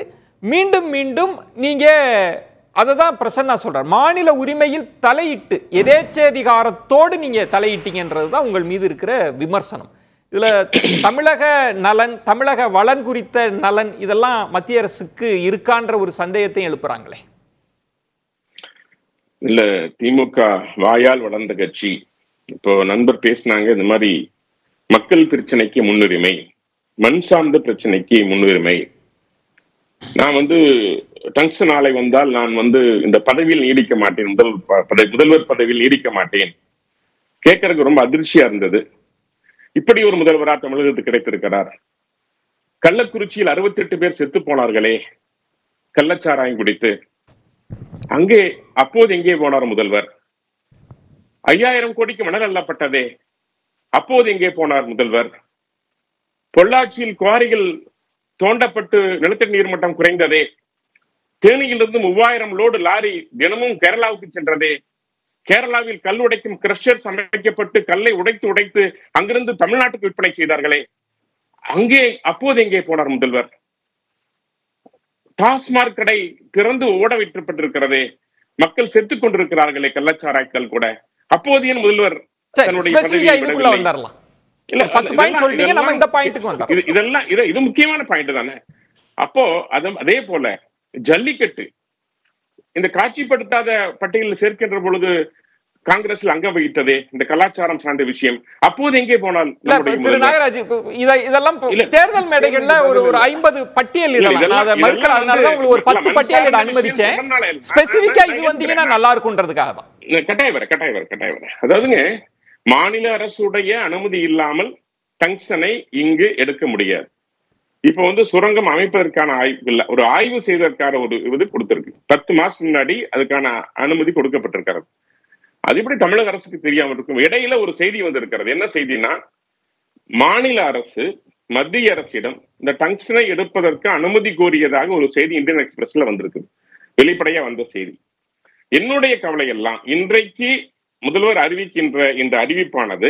மீண்டும் மீண்டும் நீங்க அதை தான் பிரசன்னா சொல்றார் மாநில உரிமையில் தலையிட்டு எதேச்சதிகாரத்தோடு நீங்க தலையிட்டீங்கன்றது தான் உங்கள் மீது இருக்கிற விமர்சனம் இதுல தமிழக நலன் தமிழக வளன் குறித்த நலன் இதெல்லாம் மத்திய அரசுக்கு இருக்கான்ற ஒரு சந்தேகத்தையும் எழுப்புறாங்களே இல்ல திமுக வாயால் வளர்ந்த கட்சி இப்போ நண்பர் பேசினாங்க இந்த மாதிரி மக்கள் பிரச்சனைக்கு முன்னுரிமை மண் சார்ந்த பிரச்சனைக்கு முன்னுரிமை நான் வந்து டங்ஷன் ஆலை வந்தால் நான் வந்து இந்த பதவியில் நீடிக்க மாட்டேன் முதல் ப- பதவி முதல்வர் பதவியில் நீடிக்க மாட்டேன் கேட்கறதுக்கு ரொம்ப அதிர்ச்சியா இருந்தது இப்படி ஒரு முதல்வரா தமிழகத்துக்கு கிடைத்திருக்கிறார் கள்ளக்குறிச்சியில் 68 பேர் செத்து போனார்களே கள்ளச்சாராயம் குடித்து அங்கே அப்போது எங்கே போனார் முதல்வர் ஐயாயிரம் கோடிக்கு மணல் அள்ளப்பட்டதே அப்போது எங்கே போனார் முதல்வர் பொள்ளாச்சியில் குவாரிகள் தோண்டப்பட்டு நிலத்தடி நீர் மட்டம் குறைந்ததே தேனியிலிருந்து மூவாயிரம் லோடு லாரி தினமும் கேரளாவுக்கு சென்றதே கேரளாவில் கல் உடைக்கும் கிரஷர்ஸ் அமைக்கப்பட்டு கல்லை உடைத்து உடைத்து அங்கிருந்து தமிழ்நாட்டுக்கு விற்பனை செய்தார்களே அங்கே அப்போது எங்கே போனார் முதல்வர் டாஸ்மாக் கடை திறந்து ஓட விட்டுப்பட்டிருக்கிறதே மக்கள் செத்துக் கொண்டிருக்கிறார்களே கள்ளச்சாராய்க்கள் கூட அப்போது ஏன் முதல்வர் சரி தன்னுடைய ஸ்பெசிஃபிக்கா பதவியை இதுக்குள்ள விடவில்லை? வந்துடலாம் இல்ல, ஒரு பத்து இதெல்லாம் பாயிண்ட் சொல்லிட்டீங்க நம்ம இந்த இதெல்லாம் பாயிண்ட்டுக்கு வந்துடலாம் இது இதெல்லாம் இது இது முக்கியமான பாயிண்ட் தானே அப்போ அது அதே போல ஜல்லிக்கட்டு இந்த காட்சிப்படுத்தாத பட்டியலில் சேர்க்கின்ற பொழுது காங்கிரஸ்ல அங்க வகித்ததே இந்த கலாச்சாரம் சார்ந்த விஷயம் அப்போது எங்கே போனால் இல்ல நம்முடைய திரு முதல்வர்? நாகராஜ் இப்ப இத இதெல்லாம் இப்ப இல்ல. தேர்தல் மேடைகள்ல ஒரு ஒரு ஐம்பது பட்டியல் இல்ல, இடலாம் நான் அதை இதெல்லாம் மறுக்கல அதனால தான் உங்களுக்கு ஒரு பத்து இதெல்லாம் பட்டியல் இட மனசார்ந்த அனுமதிச்சேன் விஷயம் சொன்னனால இல்ல. ஸ்பெசிபிக்கா நான் இது நான் வந்தீங்கன்னா நான் நல்லா இருக்கும்ன்றதுக்காக தான் இல்ல, கட்டாயம் வர கட்டாயம் வர கட்டாயம் வர அதாவதுங்க மாநில அரசுடைய அனுமதி இல்லாமல் டங்ஷனை இங்கு எடுக்க முடியாது இப்ப வந்து சுரங்கம் அமைப்பதற்கான ஆய்வு இல்ல ஒரு ஆய்வு செய்வதற்கான ஒரு இது கொடுத்திருக்கு பத்து மாசம் முன்னாடி அதுக்கான அனுமதி கொடுக்கப்பட்டிருக்கிறது அது எப்படி தமிழக அரசுக்கு தெரியாம இருக்கும் இடையில ஒரு செய்தி வந்திருக்கிறது என்ன செய்தினா மாநில அரசு மத்திய அரசிடம் இந்த டங்ஷனை எடுப்பதற்கு அனுமதி கோரியதாக ஒரு செய்தி இந்தியன் எக்ஸ்பிரஸ்ல வந்திருக்கு வெளிப்படையா வந்த செய்தி என்னுடைய கவலை எல்லாம் இன்றைக்கு முதல்வர் அறிவிக்கின்ற இந்த அறிவிப்பானது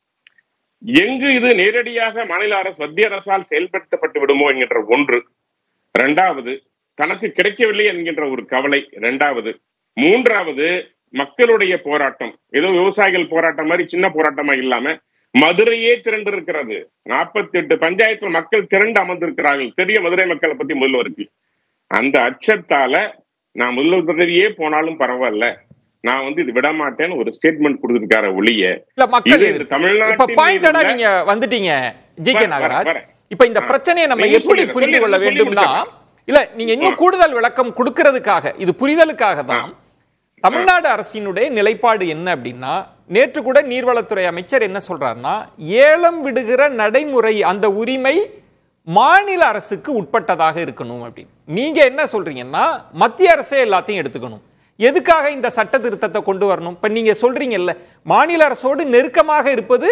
எங்கு இது நேரடியாக மாநில அரசு மத்திய அரசால் செயல்படுத்தப்பட்டு விடுமோ என்கின்ற ஒன்று இரண்டாவது தனக்கு கிடைக்கவில்லை என்கின்ற ஒரு கவலை இரண்டாவது மூன்றாவது மக்களுடைய போராட்டம் ஏதோ விவசாயிகள் போராட்டம் மாதிரி சின்ன போராட்டமா இல்லாம மதுரையே திரண்டு இருக்கிறது நாற்பத்தி எட்டு பஞ்சாயத்துல மக்கள் திரண்டு அமர்ந்திருக்கிறார்கள் தெரிய மதுரை மக்களை பத்தி முதல்வருக்கு அந்த அச்சத்தால நான் முதல்வர் பதவியே போனாலும் பரவாயில்ல நான் வந்து இது விட மாட்டேன்னு ஒரு ஸ்டேட்மெண்ட் கொடுத்திருக்கார ஒழிய இல்ல மக்கள் இது எதிர்ப்பு. தமிழ்நாட்டின் இப்ப பாயிண்டடா மீது உள்ள- நீங்க வந்துட்டீங்க ஜி கே வரேன், நாகராஜ் வரேன். இப்ப இந்த ஆ. பிரச்சனையை நம்ம நீங்க எப்படி சொல்லிடுங்க, புரிந்து கொள்ள சொல்லி வேண்டும்னா முடிச்சிடலாம். இல்ல நீங்க இன்னும் கூடுதல் விளக்கம் கொடுக்கறதுக்காக இது புரிதலுக்காக தான் தமிழ்நாடு அரசினுடைய நிலைப்பாடு என்ன அப்படின்னா நேற்று கூட நீர்வளத்துறை அமைச்சர் என்ன சொல்றாருன்னா ஏலம் விடுகிற நடைமுறை அந்த உரிமை மாநில அரசுக்கு உட்பட்டதாக இருக்கணும் அப்படின்னு நீங்க என்ன சொல்றீங்கன்னா மத்திய அரசே எல்லாத்தையும் எடுத்துக்கணும் எதுக்காக இந்த சட்ட திருத்தத்தை கொண்டு வரணும் இப்ப நீங்க சொல்றீங்கல்ல மாநில அரசோடு நெருக்கமாக இருப்பது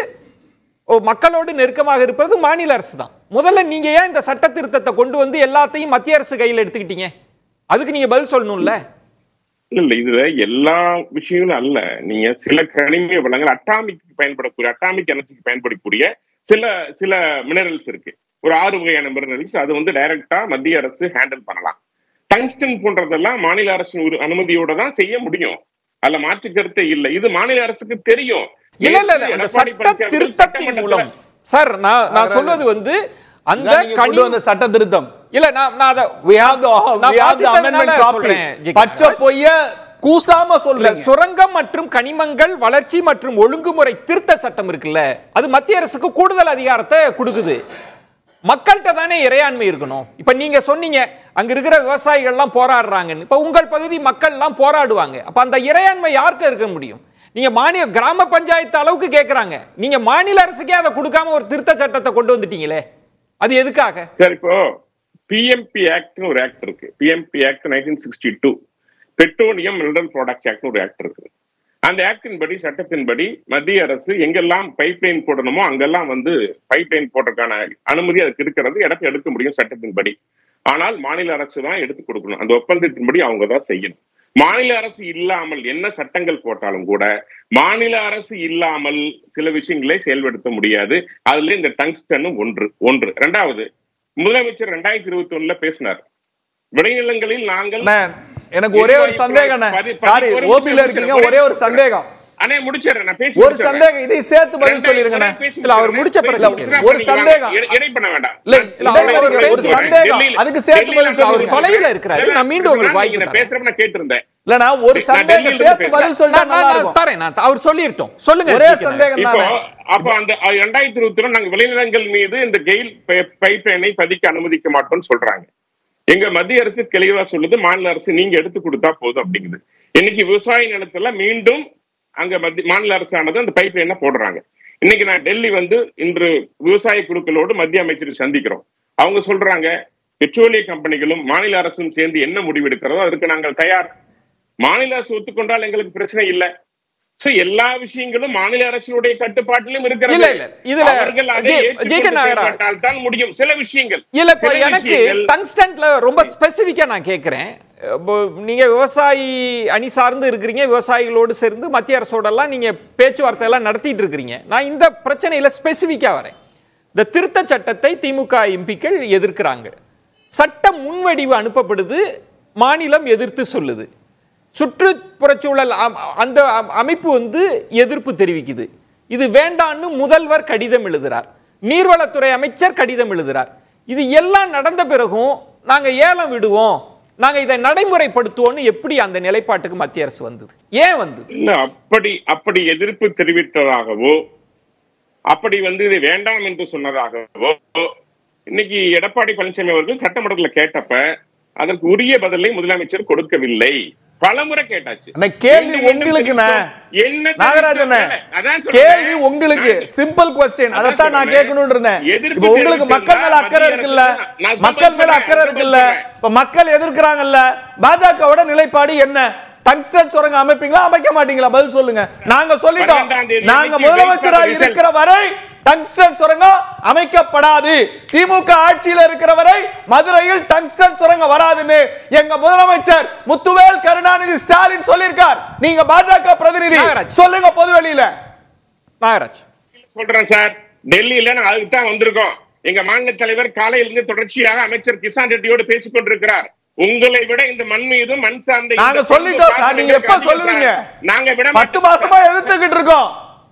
ஓ, மக்களோடு நெருக்கமாக இருப்பது மாநில அரசு தான் முதல்ல நீங்க ஏன் இந்த சட்ட திருத்தத்தை கொண்டு வந்து எல்லாத்தையும் மத்திய அரசு கையில் எடுத்துக்கிட்டீங்க அதுக்கு நீங்க பதில் சொல்லணும்ல இல்ல இல்ல இதுல எல்லா விஷயங்களும் அல்ல நீங்க சில கனிம வளங்கள் அட்டாமிக் பயன்படக்கூடிய அட்டாமிக் எனர்ஜிக்கு பயன்படக்கூடிய சில சில மினரல்ஸ் இருக்கு ஒரு ஆறு வகையான மினரல்ஸ் அது வந்து டைரக்டா மத்திய அரசு ஹேண்டில் பண்ணலாம் டங்ஸ்டன் போன்றதெல்லாம் மாநில அரசின் ஒரு அனுமதியோட தான் செய்ய முடியும் அதுல மாற்று கருத்தே இல்லை இது மாநில அரசுக்கு தெரியும் இல்ல இல்ல இல்ல அந்த எடப்பாடி சட்ட பழனிசாமி திருத்தத்தின் சட்டமன்றத்துல- மூலம் சார் நான் நான் சொல்வது வந்து அந்த இதான் நீங்க கொண்டு கனி வந்த சட்ட திருத்தம் இல்ல நான் நான் அதை we have the நான் we have the வாசித்ததுனால amendment copy சொல்றேன், ஜி. பச்சை பொய்ய கூசாம இல்ல சொல்றீங்க சுரங்கம் மற்றும் கனிமங்கள் வளர்ச்சி மற்றும் ஒழுங்குமுறை திருத்த சட்டம் இருக்குல்ல அது மத்திய அரசுக்கு கூடுதல் அதிகாரத்தை கொடுக்குது மக்கள்கிட்ட தானே இறையாண்மை இருக்கணும் இப்ப நீங்க சொன்னீங்க அங்க இருக்கிற விவசாயிகள்லாம் போராடுறாங்கன்னு இப்ப உங்கள் பகுதி மக்கள் எல்லாம் போராடுவாங்க அப்ப அந்த இறையாண்மை யார்கிட்ட இருக்க முடியும் நீங்க மாநில கிராம பஞ்சாயத்து அளவுக்கு கேக்குறாங்க நீங்க மாநில அரசுக்கே அதை கொடுக்காம ஒரு திருத்த சட்டத்தை கொண்டு வந்துட்டீங்களே அது எதுக்காக சார் இப்போ பிஎம்பி ஆக்ட்னு ஒரு ஆக்ட் இருக்கு PMP act nineteen sixty two petroleum mineral products ஆக்ட்னு ஒரு ஆக்ட் இருக்கு அந்த ஆக்டின் படி சட்டத்தின்படி மத்திய அரசு எங்கெல்லாம் பைப் லைன் போடணுமோ அங்கெல்லாம் வந்து பைப் லைன் போடுறதுக்கான அனுமதி அதுக்கு இருக்கிறது இடத்தை எடுக்க முடியும் சட்டத்தின்படி ஆனால் மாநில அரசு தான் எடுத்து கொடுக்கணும் அந்த ஒப்பந்தத்தின்படி அவங்க தான் செய்யணும் மாநில அரசு இல்லாமல் என்ன சட்டங்கள் போட்டாலும் கூட மாநில அரசு இல்லாமல் சில விஷயங்களை செயல்படுத்த முடியாது அதுல இந்த டங்ஸ்டனும் ஒன்று ஒன்று ரெண்டாவது முதலமைச்சர் ரெண்டாயிரத்தி இருபத்தி ஒண்ணுல பேசினார் விளைநிலங்களில் நாங்கள் அண்ணே, எனக்கு ஒரே ஒரு சந்தேகம் பதி- சாரி பதி- ஒரு ஓபில நிமிஷம் இருக்கீங்க ஒரே ஒரே ஒரு நிமிஷம். சந்தேகம் அண்ணே முடிச்சிடுறேன் நான் பேசி ஒரு முடிச்சிடுறேன். சந்தேகம் இதை சேர்த்து பதில் ரெண்டாயிரம் சொல்லிருங்கண்ணே ஒரே பேசி இல்ல, அவர் முடிச்சிடுறேன். முடிச்ச பிறகு பேசி கேளுங்க. ஒரு முடிச்சிடுறேன். சந்தேகம். இடை- இடை பண்ண வேண்டாம் இல்ல, நான் இல்ல, இடைமறிக்க அவர் ஒரு பேசுறேன். சந்தேகம் டெல்லியில- அதுக்கு சேர்த்து டெல்லியில பதில் நான் சொல்லுங்க ஒரு தொலைவில் இருக்கிறாரு. நான் மீண்டும் உங்களுக்கு வாய்ப்பு நீங்க தரேன். பேசுறப்ப நான் கேட்டிருந்தேன் இல்ல நான் ஒரு நான் சந்தேகம் டெல்லியில சேர்த்து இருந்து பதில் சொல்லிட்டா நான் நல்லா நான் இருக்கும் தரேன் நான் அவர் சொல்லிருட்டோம் சொல்லுங்க ஒரே ஜிகே நாயர். சந்தேகம் இப்போ தானே அப்ப அந்த இரண்டாயிரத்தி இருபத்தி ஒண்ணு நாங்க விளைநிலங்கள் மீது இந்த கெயில் பைப் லைனை பதிக்க அனுமதிக்க மாட்டோம்னு சொல்றாங்க எங்க மத்திய அரசு தெளிவா சொல்லுது மாநில அரசு நீங்க எடுத்து கொடுத்தா போதும் அப்படிங்குது இன்னைக்கு விவசாய நிலத்துல மீண்டும் அங்க மத்திய மாநில அரசானது அந்த பைப் லைனை போடுறாங்க இன்னைக்கு நான் டெல்லி வந்து இன்று விவசாய குழுக்களோடு மத்திய அமைச்சரை சந்திக்கிறோம் அவங்க சொல்றாங்க பெட்ரோலிய கம்பெனிகளும் மாநில அரசும் சேர்ந்து என்ன முடிவு எடுக்கிறதோ அதற்கு நாங்கள் தயார் மாநில அரசு ஒத்துக்கொண்டால் எங்களுக்கு பிரச்சனை இல்லை சோ எல்லா விஷயங்களும் மாநில அரசுடைய கட்டுப்பாட்டிலும் இருக்கிறது இல்ல, இல்ல. இதுல அவர்கள் அதை ஜெ- ஏற்றுக்கொண்டு ஜெகன் நாகரா- செயல்பட்டால் தான் முடியும் சில விஷயங்கள் இல்ல இப்ப சில எனக்கு விஷயங்கள் டங்ஸ்டன்ட்ல ரொம்ப ஸ்பெசிபிக்கா நான் கேட்கிறேன் இப்போ நீங்க விவசாயி அணி சார்ந்து இருக்கிறீங்க விவசாயிகளோடு சேர்ந்து மத்திய அரசோட எல்லாம் நீங்க பேச்சுவார்த்தை எல்லாம் நடத்திட்டு இருக்கிறீங்க நான் இந்த பிரச்சனையில ஸ்பெசிபிக்கா வரேன் இந்த திருத்த சட்டத்தை திமுக எம்பிக்கள் எதிர்க்கிறாங்க சட்ட முன்வடிவு அனுப்பப்படுது மாநிலம் எதிர்த்து சொல்லுது சுற்றுப்புறச்சூழல் அம்- அந்த அம்- அமைப்பு வந்து எதிர்ப்பு தெரிவிக்குது இது வேண்டான்னு முதல்வர் கடிதம் எழுதுறார் நீர்வளத்துறை அமைச்சர் கடிதம் எழுதுறார் இது எல்லாம் நடந்த பிறகும் நாங்க ஏலம் விடுவோம் நாங்க இதை நடைமுறைப்படுத்துவோம்னு எப்படி அந்த நிலைப்பாட்டுக்கு மத்திய அரசு வந்தது ஏன் வந்தது இல்ல அப்படி அப்படி எதிர்ப்பு தெரிவித்ததாகவோ அப்படி வந்து இதை வேண்டாம் என்று சொன்னதாகவோ இன்னைக்கு எடப்பாடி பழனிசாமி அவர்கள் சட்டமன்றத்துல கேட்டப்ப அதற்கு உரிய பதிலை முதலமைச்சர் கொடுக்கவில்லை பலமுறை கேட்டாச்சு அண்ணா, கேள்வி மீண்டும் மீண்டும் உங்களுக்குண்ணே. தெரிவித்தோம். என்ன நாகராஜன் தெரிவித்தோம்? அதான் சொல்றேன். கேள்வி உங்களுக்கு நான் சிம்பிள் கொஸ்டின் அதான் அதைத்தான் நான் சொல்றேன். கேட்கணும்னு இருந்தேன் எதிர்ப்பு இப்ப உங்களுக்கு மக்கள் மேல தெரிவிச்சிருந்தா அக்கறை மத்திய இருக்குல்ல அரசு நான் மக்கள் மேல சொல்றேன், அக்கறை நான் இருக்குல்ல சொல்றேன். இப்ப மக்கள் எதிர்க்கிறாங்கல்ல பாஜகவோட நிலைப்பாடு என்ன டங்ஸ்டன் சுரங்க அமைப்பீங்களா அமைக்க மாட்டீங்களா பதில் சொல்லுங்க நாங்க சொல்லிட்டோம் பன்னெண்டாம் தேதி நாங்க அன்னைக்கு முதலமைச்சரா வெளிப்பாடு இருக்கிற வரை டங்ஸ்டன் சுரங்கம் அமைக்கப்படாது திமுக ஆட்சியில இருக்கிற வரை மதுரையில் டங்ஸ்டன் சுரங்கம் வராதுன்னு எங்க முதலமைச்சர் முத்துவேல் கருணாநிதி ஸ்டாலின் சொல்லியிருக்கார் நீங்க பாஜக பிரதிநிதி நாகராஜ். சொல்லுங்க பொதுவெளியில நாகராஜ் சொல்றேன் சார் டெல்லியில நான் அதுக்கு தான் வந்திருக்கோம் எங்க மாநில தலைவர் காலையில இருந்து தொடர்ச்சியாக அமைச்சர் கிஷான் ரெட்டியோடு பேசிக் கொண்டிருக்கிறார் உங்களை விட இந்த மண் மீது மண் சார்ந்த இந்த நாங்க பண்பு சொல்லிட்டோம் சார். பாசம் நீங்க எங்களுக்கு எப்ப அதிகம் சொல்லுவீங்க? சார். நாங்க விட பத்து மாட்டோம் மாசமா சார். எதிர்த்துக்கிட்டு இருக்கோம்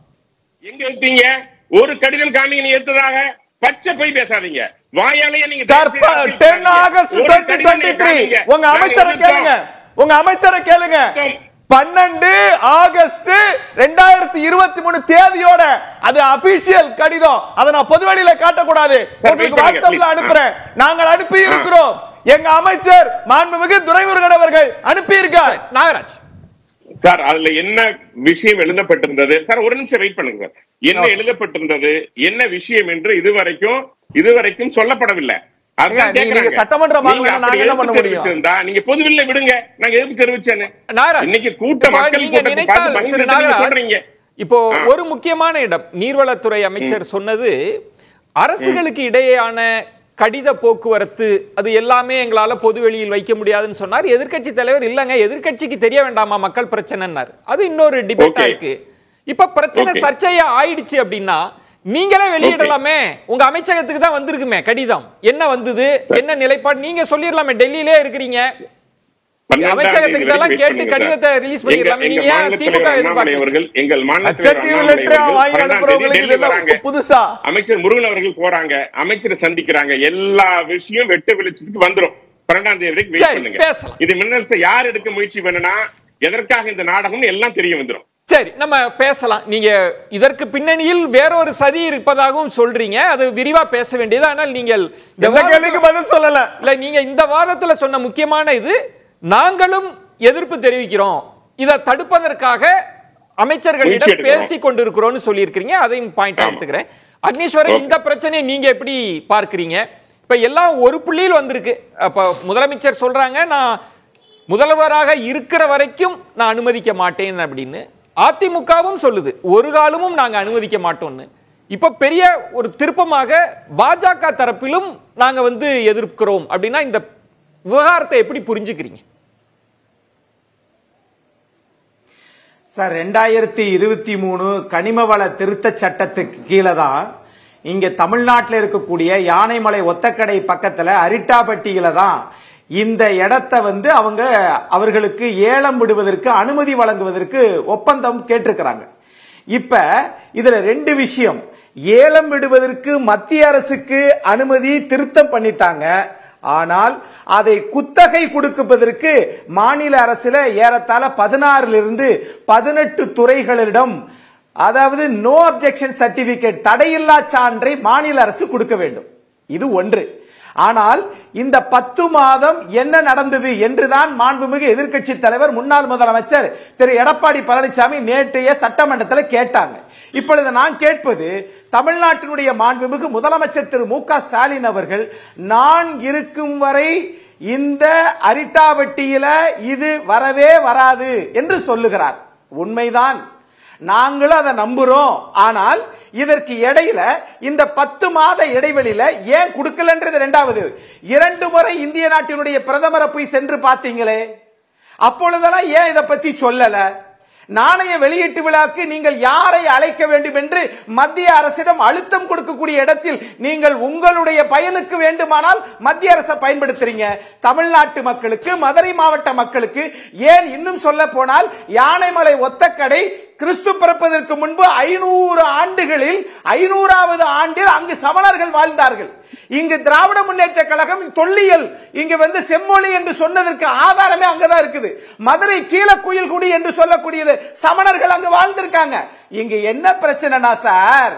எங்க எடுத்தீங்க ஒரு கடிதம் காமிங்க நீ எடுத்ததாக பச்சை போய் பேசாதீங்க வாயாலேயே நீங்க சார் தயவு செய்து டென் காமிங்க. ஆகஸ்ட் ஒரு டுவெண்ட்டி கடிதம் டுவெண்ட்டி நீங்க த்ரீ காமிங்க. உங்க நாங்க அமைச்சரை எதிர்த்தோம். கேளுங்க உங்க அமைச்சரை கேளுங்க பன்னெண்டு ஆகஸ்ட் ரெண்டாயிரத்தி இருபத்தி மூணு தேதியோட அது அபிஷியல் கடிதம் அதை நான் பொதுவெளியில காட்டக்கூடாது Sir, உங்களுக்கு wait பண்ணுங்க, வாட்ஸ்அப்ல please. அனுப்புறேன் நாங்கள் அனுப்பி இருக்கிறோம் எங்க அமைச்சர் மாண்புமிகு துரைமுருகன் அவர்கள் அனுப்பி இருக்கார் நாகராஜ் சார் அதுல என்ன விஷயம் எழுதப்பட்டிருந்தது சார் ஒரு நிமிஷம் வெயிட் பண்ணுங்க சார் என்ன எழுதப்பட்டிருந்தது என்ன விஷயம் என்று இதுவரைக்கும் இதுவரைக்கும் சொல்லப்படவில்லை அதான் ஏங்க, நீங்க- கேக்குறாங்க. நீங்க சட்டமன்றம் நீங்க வாங்கலைன்னா அப்படி நாங்க என்ன பண்ண எதிர்ப்பு முடியும்? தெரிவிச்சிருந்தா, நீங்க பொதுவெளியில விடுங்க நாங்க எதுக்கு தெரிவிச்சேன்னு நாகராஜ் இன்னைக்கு கூட்ட இப்ப மக்கள் நீங்க கூட்டத்தை நினைத்தால் பார்த்து திரு பயந்துட்டு நீங்க நாகராஜ், சொல்றீங்க இப்போ ஒரு முக்கியமான இடம் நீர்வளத்துறை அமைச்சர் சொன்னது அரசுகளுக்கு இடையேயான கடித போக்குவரத்து அது எல்லாமே எங்களால பொதுவெளியில் வைக்க முடியாதுன்னு சொன்னார் எதிர்க்கட்சி தலைவர் இல்லங்க எதிர்க்கட்சிக்கு தெரிய வேண்டாமா மக்கள் பிரச்சனைன்னார் அது இன்னொரு டிபேட்டா Okay. இருக்கு இப்ப பிரச்சனை Okay. சர்ச்சையா ஆயிடுச்சு அப்படின்னா நீங்களே வெளியிடலாமே உங்க அமைச்சகத்துக்கு தான் வந்திருக்குமே கடிதம் என்ன வந்தது என்ன நிலைப்பாடு நீங்க சொல்லிடலாமே டெல்லியிலே இருக்கிறீங்க பன்னெண்டாம் அமைச்சகத்துக்கு தேதி இதெல்லாம் வரைக்கும் கேட்டு wait பண்ணுங்க கடிதத்தை சார். release பண்ணிடலாமே. எங்க- நீங்க எங்க ஏன் மாநில திமுக தலைவர் எதிர்பார்க்கறீங்க? அண்ணாமலை அவர்கள் எங்கள் மாநில தலைவர் அச்சத்தீவு அண்ணாமலை லெட்டர் அவர்கள் வாங்கி பன்னெண்டாம் தேதி அனுப்புறவங்களுக்கு டெல்லி இதெல்லாம் வராங்க. புதுசா அமைச்சர் முருகன் அவர்கள் போறாங்க அமைச்சரை சந்திக்கிறாங்க எல்லா விஷயம் வெட்ட வெளிச்சத்துக்கு வந்துரும் பன்னெண்டாம் தேதி வரைக்கும் வெயிட் சரி, பண்ணுங்க பேசலாம். இது மின்னரசை யார் எடுக்க முயற்சி பண்ணுனா எதற்காக இந்த நாடகம் எல்லாம் தெரிய வந்துரும் சரி நம்ம பேசலாம் நீங்க இதற்கு பின்னணியில் வேறொரு சதி இருப்பதாகவும் சொல்றீங்க அது விரிவா பேச வேண்டியது ஆனால் நீங்கள் இந்த எந்த வாதத்துல- கேள்விக்கு பதில் சொல்லல இல்ல நீங்க இந்த வாதத்துல சொன்ன முக்கியமான இது நாங்களும் எதிர்ப்பு தெரிவிக்கிறோம் இதை தடுப்பதற்காக முயற்சி அமைச்சர்களிடம் எடுக்கிறோம். பேசி கொண்டிருக்கிறோம்னு சொல்லியிருக்கிறீங்க அதையும் பாயிண்ட் ஆமா. எடுத்துக்கிறேன் அக்னீஸ்வரன் இந்த பிரச்சனையை நீங்க எப்படி பார்க்கறீங்க இப்ப எல்லாம் ஒரு புள்ளியில் வந்திருக்கு அப்ப முதலமைச்சர் சொல்றாங்க நான் முதல்வராக இருக்கிற வரைக்கும் நான் அனுமதிக்க மாட்டேன் அப்படின்னு அதிமுகவும் சொல்லுது ஒரு காலமும் நாங்க அனுமதிக்க மாட்டோம்னு இப்ப பெரிய ஒரு திருப்பமாக பாஜக தரப்பிலும் நாங்க வந்து எதிர்க்கிறோம் அப்படின்னா இந்த விவகாரத்தை எப்படி புரிஞ்சுக்கிறீங்க சார் ரெண்டாயிரத்தி இருபத்தி மூணு கனிம வள திருத்த சட்டத்துக்கு கீழே தான் இங்க தமிழ்நாட்டில் இருக்கக்கூடிய யானைமலை ஒத்தக்கடை பக்கத்துல அரிட்டாபட்டியில தான் இந்த இடத்தை வந்து அவங்க அவர்களுக்கு ஏலம் விடுவதற்கு அனுமதி வழங்குவதற்கு ஒப்பந்தம் கேட்டிருக்கிறாங்க இப்ப இதுல ரெண்டு விஷயம் ஏலம் விடுவதற்கு மத்திய அரசுக்கு அனுமதி திருத்தம் பண்ணிட்டாங்க ஆனால் அதை குத்தகை கொடுப்பதற்கு மாநில அரசுல ஏறத்தாழ பதினாறுல இருந்து பதினெட்டு துறைகளிடம் அதாவது நோ அப்ஜெக்ஷன் சர்டிபிகேட் தடையில்லா சான்றை மாநில அரசு கொடுக்க வேண்டும் இது ஒன்று ஆனால் இந்த பத்து மாதம் என்ன நடந்தது என்றுதான் மாண்புமிகு எதிர்க்கட்சி தலைவர் முன்னாள் முதலமைச்சர் திரு எடப்பாடி பழனிசாமி நேற்றைய சட்டமன்றத்தில் கேட்டாங்க இப்பொழுது நான் கேட்பது தமிழ்நாட்டினுடைய மாண்புமிகு முதலமைச்சர் திரு மு க ஸ்டாலின் அவர்கள் நான் இருக்கும் வரை இந்த அரிட்டாவட்டியில இது வரவே வராது என்று சொல்லுகிறார் உண்மைதான் நாங்களும் அதை நம்புறோம் ஆனால் இதற்கு இடையில இந்த பத்து மாத இடைவெளியில ஏன் கொடுக்கலன்றது ரெண்டாவது இரண்டு முறை இந்திய நாட்டினுடைய பிரதமரை போய் சென்று பார்த்தீங்களே அப்பொழுதெல்லாம் ஏன் இதை பத்தி சொல்லல நாணய வெளியீட்டு விழாக்கு நீங்கள் யாரை அழைக்க வேண்டும் என்று மத்திய அரசிடம் அழுத்தம் கொடுக்கக்கூடிய இடத்தில் நீங்கள் உங்களுடைய பயனுக்கு வேண்டுமானால் மத்திய அரசை பயன்படுத்துறீங்க தமிழ்நாட்டு மக்களுக்கு மதுரை மாவட்ட மக்களுக்கு ஏன் இன்னும் சொல்ல போனால் யானைமலை ஒத்தக்கடை கிறிஸ்து பிறப்பதற்கு முன்பு ஐநூறு ஆண்டுகளில் ஐநூறாவது ஆண்டில் அங்கு சமணர்கள் வாழ்ந்தார்கள் இங்கு திராவிட முன்னேற்ற கழகம் தொல்லியல் இங்கு வந்து செம்மொழி என்று சொன்னதற்கு ஆதாரமே அங்கதான் இருக்குது மதுரை கீழக்குயில் என்று சொல்லக்கூடியது சமணர்கள் அங்கு வாழ்ந்திருக்காங்க இங்கு என்ன பிரச்சனைனா சார்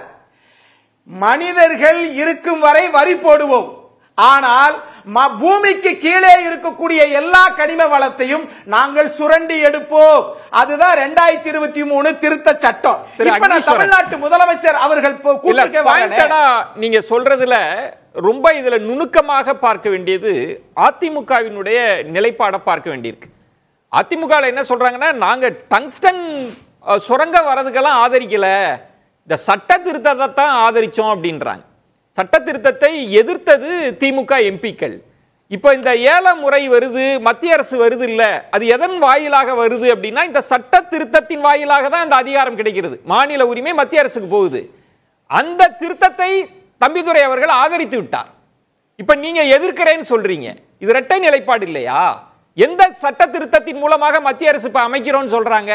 மனிதர்கள் இருக்கும் வரை வரி போடுவோம் ஆனால் ம- பூமிக்கு கீழே இருக்கக்கூடிய எல்லா கனிம வளத்தையும் நாங்கள் சுரண்டி எடுப்போம் அதுதான் ரெண்டாயிரத்தி இருபத்தி மூணு திருத்த சட்டம் திரு இப்ப நான் அக்னீஸ்வரன். தமிழ்நாட்டு முதலமைச்சர் அவர்கள் போ- இல்ல கூப்பிட்டுருக்கே வரேனே. பாயிண்டடா நீங்க சொல்றதுல ரொம்ப இதுல நுணுக்கமாக பார்க்க வேண்டியது அதிமுகவினுடைய நிலைப்பாடை பார்க்க வேண்டியிருக்கு அதிமுக ல என்ன சொல்றாங்கன்னா நாங்க டங்ஸ்டன் அஹ், சுரங்க வரதுக்கெல்லாம் ஆதரிக்கல இந்த சட்ட திருத்தத்தை தான் ஆதரிச்சோம் அப்படின்றாங்க சட்ட திருத்தத்தை எதிர்த்தது திமுக எம்பிக்கள் இப்போ இந்த ஏல முறை வருது மத்திய அரசு வருது இல்ல அது எதன் வாயிலாக வருது அப்படின்னா இந்த சட்ட திருத்தத்தின் வாயிலாக தான் அந்த அதிகாரம் கிடைக்கிறது மாநில உரிமை மத்திய அரசுக்கு போகுது அந்த திருத்தத்தை தம்பிதுரை அவர்கள் ஆதரித்து விட்டார் இப்ப நீங்க எதிர்க்கிறேன்னு சொல்றீங்க இது இரட்டை நிலைப்பாடு இல்லையா எந்த சட்ட திருத்தத்தின் மூலமாக மத்திய அரசு இப்ப அமைக்கிறோம்னு சொல்றாங்க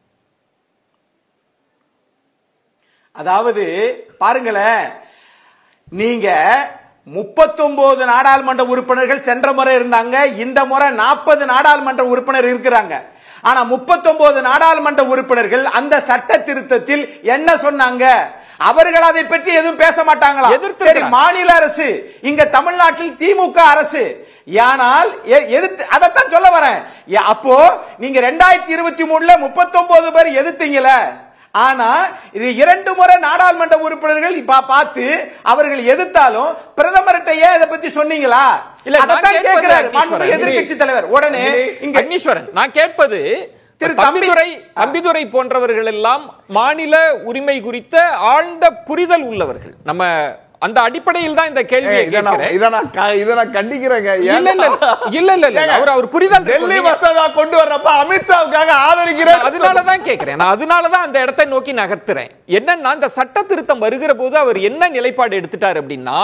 அதாவது பாருங்களேன் நீங்க முப்பத்தொன்பது நாடாளுமன்ற உறுப்பினர்கள் சென்ற முறை இருந்தாங்க இந்த முறை நாற்பது நாடாளுமன்ற உறுப்பினர் இருக்கிறாங்க ஆனா முப்பத்தொன்பது நாடாளுமன்ற உறுப்பினர்கள் அந்த சட்ட திருத்தத்தில் என்ன சொன்னாங்க அவர்கள் அதை பற்றி எதுவும் பேச மாட்டாங்களா எதிர்த்திருக்கிறாங்க. சரி மாநில அரசு இங்க தமிழ்நாட்டில் திமுக அரசு ஆனால் எ- எதிர்த்து அதைத்தான் சொல்ல வரேன் ஏ- அப்போ நீங்க ரெண்டாயிரத்தி இருபத்தி மூணுல முப்பத்தொன்பது பேர் எதிர்த்தீங்கள ஆனா இது இரண்டு முறை நாடாளுமன்ற உறுப்பினர்கள் இப்ப பார்த்து அவர்கள் எதிர்த்தாலும் பிரதமர்கிட்ட ஏன் இதை பத்தி சொன்னீங்களா இல்ல, நான் அதைத்தான் கேட்பது கேட்கிறார் அக்னீஸ்வரன். எதிர்கட்சி தலைவர் உடனே இங்க அக்னீஸ்வரன் நான் கேட்பது திரு தம்பிதுரை தம்பி- தம்பிதுரை போன்றவர்கள் எல்லாம் மாநில உரிமை குறித்த ஆழ்ந்த புரிதல் உள்ளவர்கள் நம்ம அந்த அடிப்படையில் தான் இந்த கேள்வியை ஏய், இதை நான் கேட்கிறேன் இதை நான் க- இதை நான் கண்டிக்கிறேங்க இல்ல இல்ல இல்ல இல்ல இல்ல ஏங்க, அவர் அவர் புரிதல் டெல்லி இருக்கும். மசோதா கொண்டு வர்றப்ப அமித்ஷாவுக்காக ஆதரிக்கிறேன் அதனால தான் கேட்கிறேன் நான் அதனால தான் அந்த இடத்தை நோக்கி நகர்த்துறேன் என்னன்னா இந்த சட்ட திருத்தம் வருகிற போது அவர் என்ன நிலைப்பாடு எடுத்துட்டார் அப்படின்னா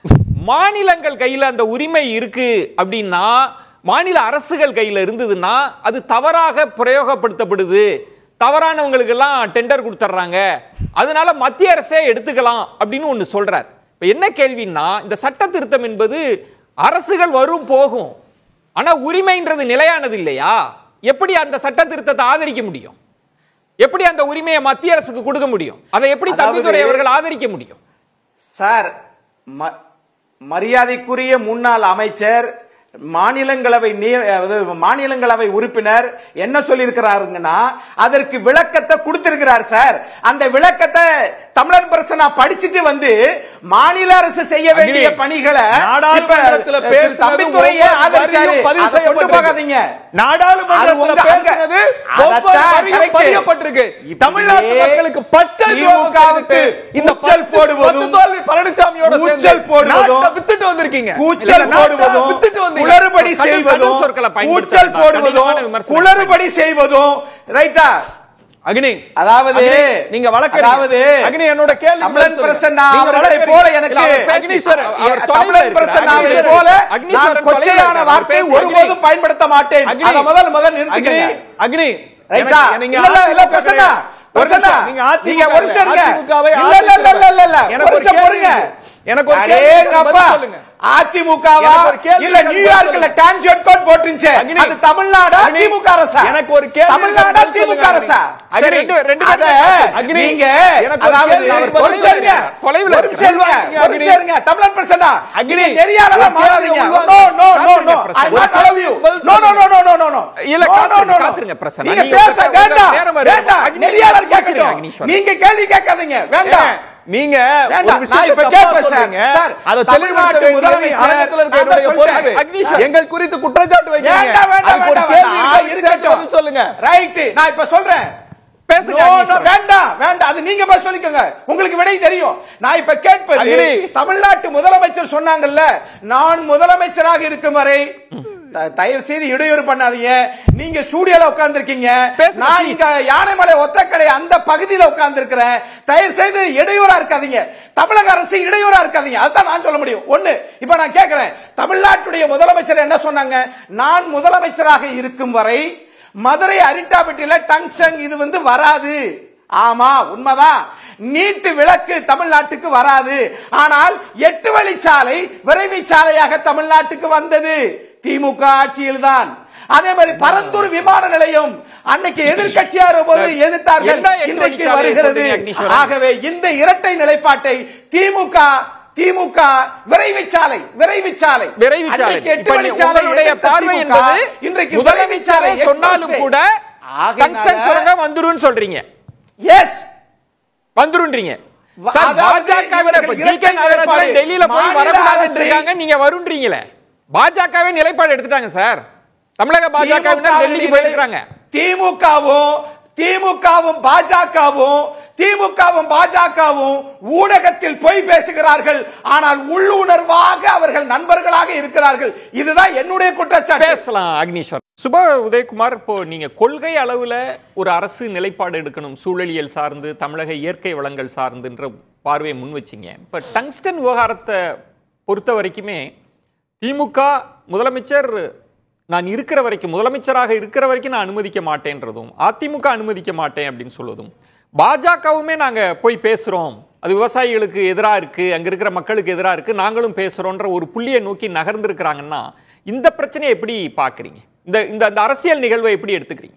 மாநிலங்கள் கையில அந்த உரிமை இருக்கு அப்படின்னா மாநில அரசுகள் கையில இருந்ததுன்னா அது தவறாக பிரயோகப்படுத்தப்படுது தவறானவங்களுக்கு எல்லாம் டெண்டர் கொடுத்துட்றாங்க அதனால மத்திய அரசே எடுத்துக்கலாம் அப்படின்னு ஒன்னு சொல்றார் இப்ப என்ன கேள்வின்னா இந்த சட்ட திருத்தம் என்பது அரசுகள் வரும் போகும் ஆனா உரிமைன்றது நிலையானது இல்லையா எப்படி அந்த சட்ட திருத்தத்தை ஆதரிக்க முடியும் எப்படி அந்த உரிமையை மத்திய அரசுக்கு கொடுக்க முடியும் அதை எப்படி அதாவது- தம்பிதுரை அவர்கள் ஆதரிக்க முடியும் சார் ம- மரியாதைக்குரிய முன்னாள் அமைச்சர் மாநிலங்களவை நீ- அதாவது மாநிலங்களவை உறுப்பினர் என்ன சொல்லியிருக்கிறாருங்கன்னா அதற்கு விளக்கத்தை கொடுத்திருக்கிறார் சார் அந்த விளக்கத்தை தமிழர் பிரசு நான் படிச்சுட்டு வந்து மாநில அரசு செய்ய வேண்டிய அக்னி, பணிகளை நாடாளுமன்றத்துல இப்ப, பேசுனது தம்பித்துறையே ஒவ்வொரு ஆதரிச்சாரு வரியும் பதிவு அதை கொண்டு செய்யப்பட்டிருக்கு. போகாதீங்க அது நாடாளுமன்றத்துல உங்க- பேசுனது அங்க- ஒவ்வொரு அதத்தான் வரியும் correct. பதியப்பட்டிருக்கு இப்படியே தமிழ்நாட்டு மக்களுக்கு பச்சை துரோகம் திமுகவுக்கு செய்துட்டு இந்த கூச்சல் பத்து- போடுவதும், பத்து தோல்வி பழனிசாமியோட சேர்ந்து கூச்சல் போடுவதும், நாட்டை வித்துட்டு வந்திருக்கீங்க கூச்சல் இந்த நாட்டை போடுவதும் வித்துட்டு வந்தீங்க. குளறுபடி கடும் செய்வதும் சொற்களை பயன்படுத்த கூச்சல் வேண்டாம். போடுவதும் கடினமான விமர்சனம். குளறுபடி செய்வதும் ரைட்டா அக்னி அதாவது அக்னி, நீங்க வழக்கறிஞர். அதாவது அக்னி என்னோட கேள்வி தமிழன் சொல்லுங்க. பிரசன்னா நீங்க அவர்களை வழக்கறிஞர். போல இல்ல, எனக்கு அவர் அக்னீஸ்வரர், அவர் தொலைவுல தமிழன் இருக்கிறார். பிரசன்னாவை அக்னீஸ்வரர். போல அக்னீஸ்வரர் நான் கொச்சையான தொலைவுல இருக்கிறார். வார்த்தை பேசுங்க. ஒருபோதும் பயன்படுத்த மாட்டேன் அக்னி. அத முதல் முதல் அக்னி நிறுத்திக்கங்க அக்னி ரைட்டா எனக்கு- நீங்க இல்ல இல்ல இல்ல அதிமுக பிரசன்னா கிடையாது. ஒரு பிரசன்னா நிமிஷம், நீங்க அதிமுக நீங்க ஒரு நிமிஷம் இருங்க அதிமுகவை இல்ல இல்ல இல்ல இல்ல இல்ல இல்ல எனக்கு ஒரு ஒரு நிமிஷம் கேள்வி பொறுங்க இருக்கு. எனக்கு ஒரு கேள்வி இருக்கு. அடேங்கப்பா. பதில் சொல்லுங்க. அதிமுகவா எனக்கு ஒரு கேள்வி இல்ல இருக்கு. நியூயார்க்ல சொல்லுங்க. டைம் ஷாட் கோட் போட்டுருந்துச்சு அக்னி. அது தமிழ்நாடா அக்னி. திமுக அரசா எனக்கு ஒரு கேள்வி இருக்கு. தமிழ்நாடா பதில் திமுக சொல்லுங்க, அரசா அக்னி. சரி, ரெண்டு- ரெண்டு அத பேரும் அக்னி. நீங்க எனக்கு ஒரு அதாவது கேள்வி அவர் இருக்கு. தொலைவுல இருங்க. தொலைவுல ஒரு நிமிஷம் இருங்க. இருங்க. ஒரு நிமிஷம் இருங்க. தமிழன் பிரசன்னா அக்னி. நீங்க நெறியாளரா ஒரு மாறாதீங்க கேள்வி no no no no I காத்திருங்க, நாட் அலோவ் யூ பதில் no no no no no no no இல்ல, நோ, நோ, காத்திருங்க, நோ, நோ. காத்திருங்க, பிரசன்னா. நீங்க நீங்க பேச உங்க வேண்டாம் நேரம் வருது. வேண்டாம் அக்னி, நெறியாளர் கோச்சிருங்க, கேட்கட்டும் அக்னீஸ்வரன். நீங்க கேள்வி கேட்காதீங்க வேண்டாம் நீங்க வேண்டாம். ஒரு நான் விஷயத்தை இப்ப தப்பா கேட்பேன் சார். சொல்றீங்க. சார், அதை தமிழ்நாட்டு தெளிவுபடுத்த வேண்டியது முதலமைச்சர் அரங்கத்துல இருக்க நான் தான் என்னுடைய சொல்றேன். பொறுப்பு. அக்னீஸ்வரன். எங்கள் குறித்து குற்றச்சாட்டு வைக்கிறீங்க வேண்டாம் வேண்டாம் அதுக்கு ஒரு வேண்டாம் கேள்வி வேண்டாம். இருக்கு. இருக்கட்டும். சேர்த்து பதில் சொல்லுங்க ரைட் நான் இப்ப சொல்றேன் பேசுங்க, No, no, அக்னீஸ்வரன். வேண்டாம் வேண்டாம் அது நீங்க பதில் சொல்லிக்கோங்க உங்களுக்கு விடை தெரியும் நான் இப்ப கேட்பது அக்னி. தமிழ்நாட்டு முதலமைச்சர் சொன்னாங்கல்ல நான் முதலமைச்சராக இருக்கும் வரை த- தயவு செய்து இடையூறு பண்ணாதீங்க நீங்க ஸ்டூடியோல உட்கார்ந்து இருக்கீங்க பேசுங்க, நான் please. இங்க யானைமலை ஒத்தக்கடை அந்த பகுதியில உட்கார்ந்து இருக்கிறேன் தயவு செய்து இடையூறா இருக்காதீங்க தமிழக அரசு இடையூறா இருக்காதீங்க அதான் நான் சொல்ல முடியும் ஒண்ணு இப்ப நான் கேட்கிறேன் தமிழ்நாட்டுடைய முதலமைச்சர் என்ன சொன்னாங்க நான் முதலமைச்சராக இருக்கும் வரை மதுரை அரிட்டாபட்டியில டங்ஸ்டன் இது வந்து வராது ஆமா உண்மைதான் நீட்டு விளக்கு தமிழ்நாட்டுக்கு வராது ஆனால் எட்டு வழிச்சாலை விரைவு சாலையாக தமிழ்நாட்டுக்கு வந்தது திமுக ஆட்சியில் தான் அதே மாதிரி பரந்தூர் விமான நிலையம் அன்னைக்கு எதிர்க்கட்சியா போது எதிர்த்தார்கள் என்ன எட்டு இன்றைக்கு வழிச்சாலையை வருகிறது சொல்றீங்க, அக்னீஸ்வரன்? ஆகவே இந்த இரட்டை நிலைப்பாட்டை திமுக திமுக விரைவு சாலை விரைவு சாலை விரைவு சாலை அன்றைக்கு எட்டு இப்ப நீ- வழிச்சாலை உங்களுடைய எதிர்த்த பார்வை திமுக, என்பது இன்றைக்கு விரைவு முதலமைச்சரே சாலை சொன்னாலும் கூட டங்ஸ்டன் சுரங்கம் வந்துரும் சொல்றீங்க எஸ் வந்துருன்றீங்க வ- சார் அதாவது பாஜகவினர் இப்ப இவர்கள் ஜி கே இரட்டை நாகராஜன் நிலைப்பாடு. டெல்லியில போய் மாநில வரக்கூடாதுன்னு அரசை- இருக்காங்க நீங்க வருன்றீங்களே பாஜகவே நிலைப்பாடு எடுத்துட்டாங்க சார் தமிழக பாஜகவினர் டெல்லிக்கு போயிருக்காங்க திமுகவும் திமுகவும் பாஜகவும் திமுகவும் பாஜகவும் ஊடகத்தில் பொய் பேசுகிறார்கள் ஆனால் உள்ளுணர்வாக அவர்கள் நண்பர்களாக இருக்கிறார்கள் இதுதான் என்னுடைய குற்றச்சாட்டு பேசலாம் அக்னீஸ்வர் சுப உதயகுமார் இப்போ நீங்க கொள்கை அளவுல ஒரு அரசு நிலைப்பாடு எடுக்கணும் சூழலியல் சார்ந்து தமிழக இயற்கை வளங்கள் சார்ந்துன்ற பார்வையை முன் வச்சீங்க இப்ப டங்ஸ்டன் விவகாரத்தை பொறுத்த வரைக்குமே திமுக முதலமைச்சர் நான் இருக்கிற வரைக்கும் முதலமைச்சராக இருக்கிற வரைக்கும் நான் அனுமதிக்க மாட்டேன்றதும் அதிமுக அனுமதிக்க மாட்டேன் அப்படின்னு சொல்வதும் பாஜகவுமே நாங்க போய் பேசுறோம் அது விவசாயிகளுக்கு எதிராக இருக்கு அங்க இருக்கிற மக்களுக்கு எதிராக இருக்கு நாங்களும் பேசுறோன்ற ஒரு புள்ளியை நோக்கி நகர்ந்திருக்கிறாங்கன்னா இந்த பிரச்சனையை எப்படி பாக்குறீங்க இந்த இந்த இந்த அரசியல் நிகழ்வை எப்படி எடுத்துக்கிறீங்க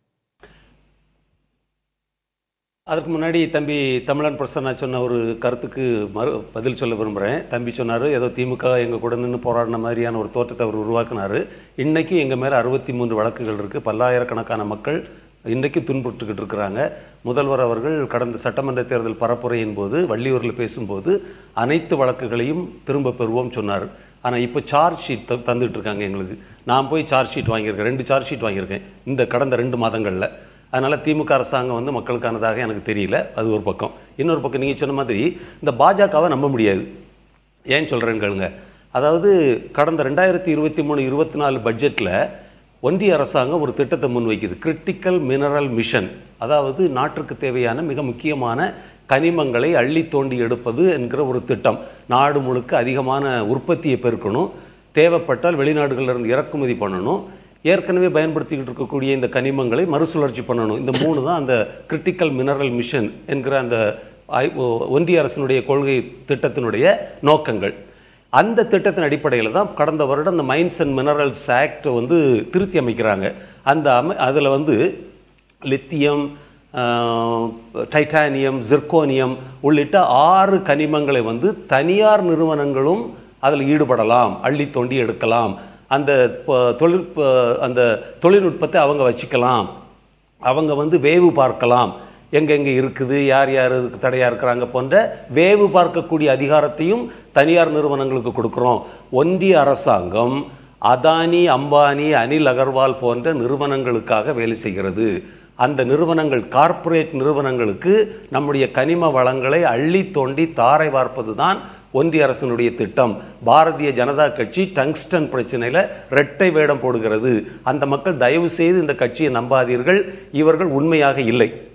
அதற்கு முன்னாடி தம்பி தமிழன் பிரசன்னா சொன்ன ஒரு கருத்துக்கு மறு பதில் சொல்ல விரும்புகிறேன் தம்பி சொன்னார் ஏதோ திமுக எங்கள் கூட நின்று போராடின மாதிரியான ஒரு தோற்றத்தை அவர் உருவாக்குனார் இன்றைக்கும் எங்கள் மேலே அறுபத்தி மூன்று வழக்குகள் இருக்குது பல்லாயிரக்கணக்கான மக்கள் இன்றைக்கும் துன்புறுத்துக்கிட்டு இருக்கிறாங்க முதல்வர் அவர்கள் கடந்த சட்டமன்ற தேர்தல் பரப்புரையின் போது வள்ளியூரில் பேசும்போது அனைத்து வழக்குகளையும் திரும்ப பெறுவோம் சொன்னார் ஆனால் இப்போ சார்ஜ் ஷீட் த தந்துட்டு இருக்காங்க எங்களுக்கு நான் போய் சார்ஜ் ஷீட் வாங்கியிருக்கேன் ரெண்டு சார்ஜ் ஷீட் வாங்கியிருக்கேன் இந்த கடந்த ரெண்டு மாதங்களில் அதனால் திமுக அரசாங்கம் வந்து மக்களுக்கானதாக எனக்கு தெரியல அது ஒரு பக்கம் இன்னொரு பக்கம் நீங்கள் சொன்ன மாதிரி இந்த பாஜகவை நம்ப முடியாது ஏன் சொல்கிறேன்னு கேளுங்க அதாவது கடந்த ரெண்டாயிரத்தி இருபத்தி மூணு இருபத்தி நாலு பட்ஜெட்டில் ஒன்றிய அரசாங்கம் ஒரு திட்டத்தை முன்வைக்குது கிரிட்டிக்கல் மினரல் மிஷன் அதாவது நாட்டிற்கு தேவையான மிக முக்கியமான கனிமங்களை அள்ளி தோண்டி எடுப்பது என்கிற ஒரு திட்டம் நாடு முழுக்க அதிகமான உற்பத்தியை பெருக்கணும் தேவைப்பட்டால் வெளிநாடுகள்ல இருந்து இறக்குமதி பண்ணணும் ஏற்கனவே பயன்படுத்திக்கிட்டு இருக்கக்கூடிய இந்த கனிமங்களை மறுசுழற்சி பண்ணணும் இந்த மூணு தான் அந்த கிரிட்டிக்கல் மினரல் மிஷன் என்கிற அந்த ஆய்- ஒ- ஒன்றிய அரசினுடைய கொள்கை திட்டத்தினுடைய நோக்கங்கள் அந்த திட்டத்தின் அடிப்படையில் தான் கடந்த வருடம் அந்த மைன்ஸ் அண்ட் மினரல்ஸ் ஆக்ட் வந்து திருத்தி அமைக்கிறாங்க அந்த அமை அதில் வந்து லித்தியம் ஆஹ், டைட்டானியம் ஜிர்கோனியம் உள்ளிட்ட ஆறு கனிமங்களை வந்து தனியார் நிறுவனங்களும் அதில் ஈடுபடலாம் அள்ளி தோண்டி எடுக்கலாம் அந்த ப- தொழில்நுட்ப அந்த தொழில்நுட்பத்தை அவங்க வச்சுக்கலாம் அவங்க வந்து வேவு பார்க்கலாம் எங்கெங்கே இருக்குது யார் யார் இதுக்கு தடையாக இருக்கிறாங்க போன்ற வேவு பார்க்கக்கூடிய அதிகாரத்தையும் தனியார் நிறுவனங்களுக்கு கொடுக்குறோம் ஒன்றிய அரசாங்கம் அதானி அம்பானி அனில் அகர்வால் போன்ற நிறுவனங்களுக்காக வேலை செய்கிறது அந்த நிறுவனங்கள் கார்ப்பரேட் நிறுவனங்களுக்கு நம்முடைய கனிம வளங்களை அள்ளி தோண்டி தாரை வார்ப்பது தான் ஒன்றிய அரசினுடைய திட்டம் பாரதிய ஜனதா கட்சி டங்ஸ்டன் பிரச்சனையில் இரட்டை வேடம் போடுகிறது அந்த மக்கள் தயவு செய்து இந்த கட்சியை நம்பாதீர்கள் இவர்கள் உண்மையாக இல்லை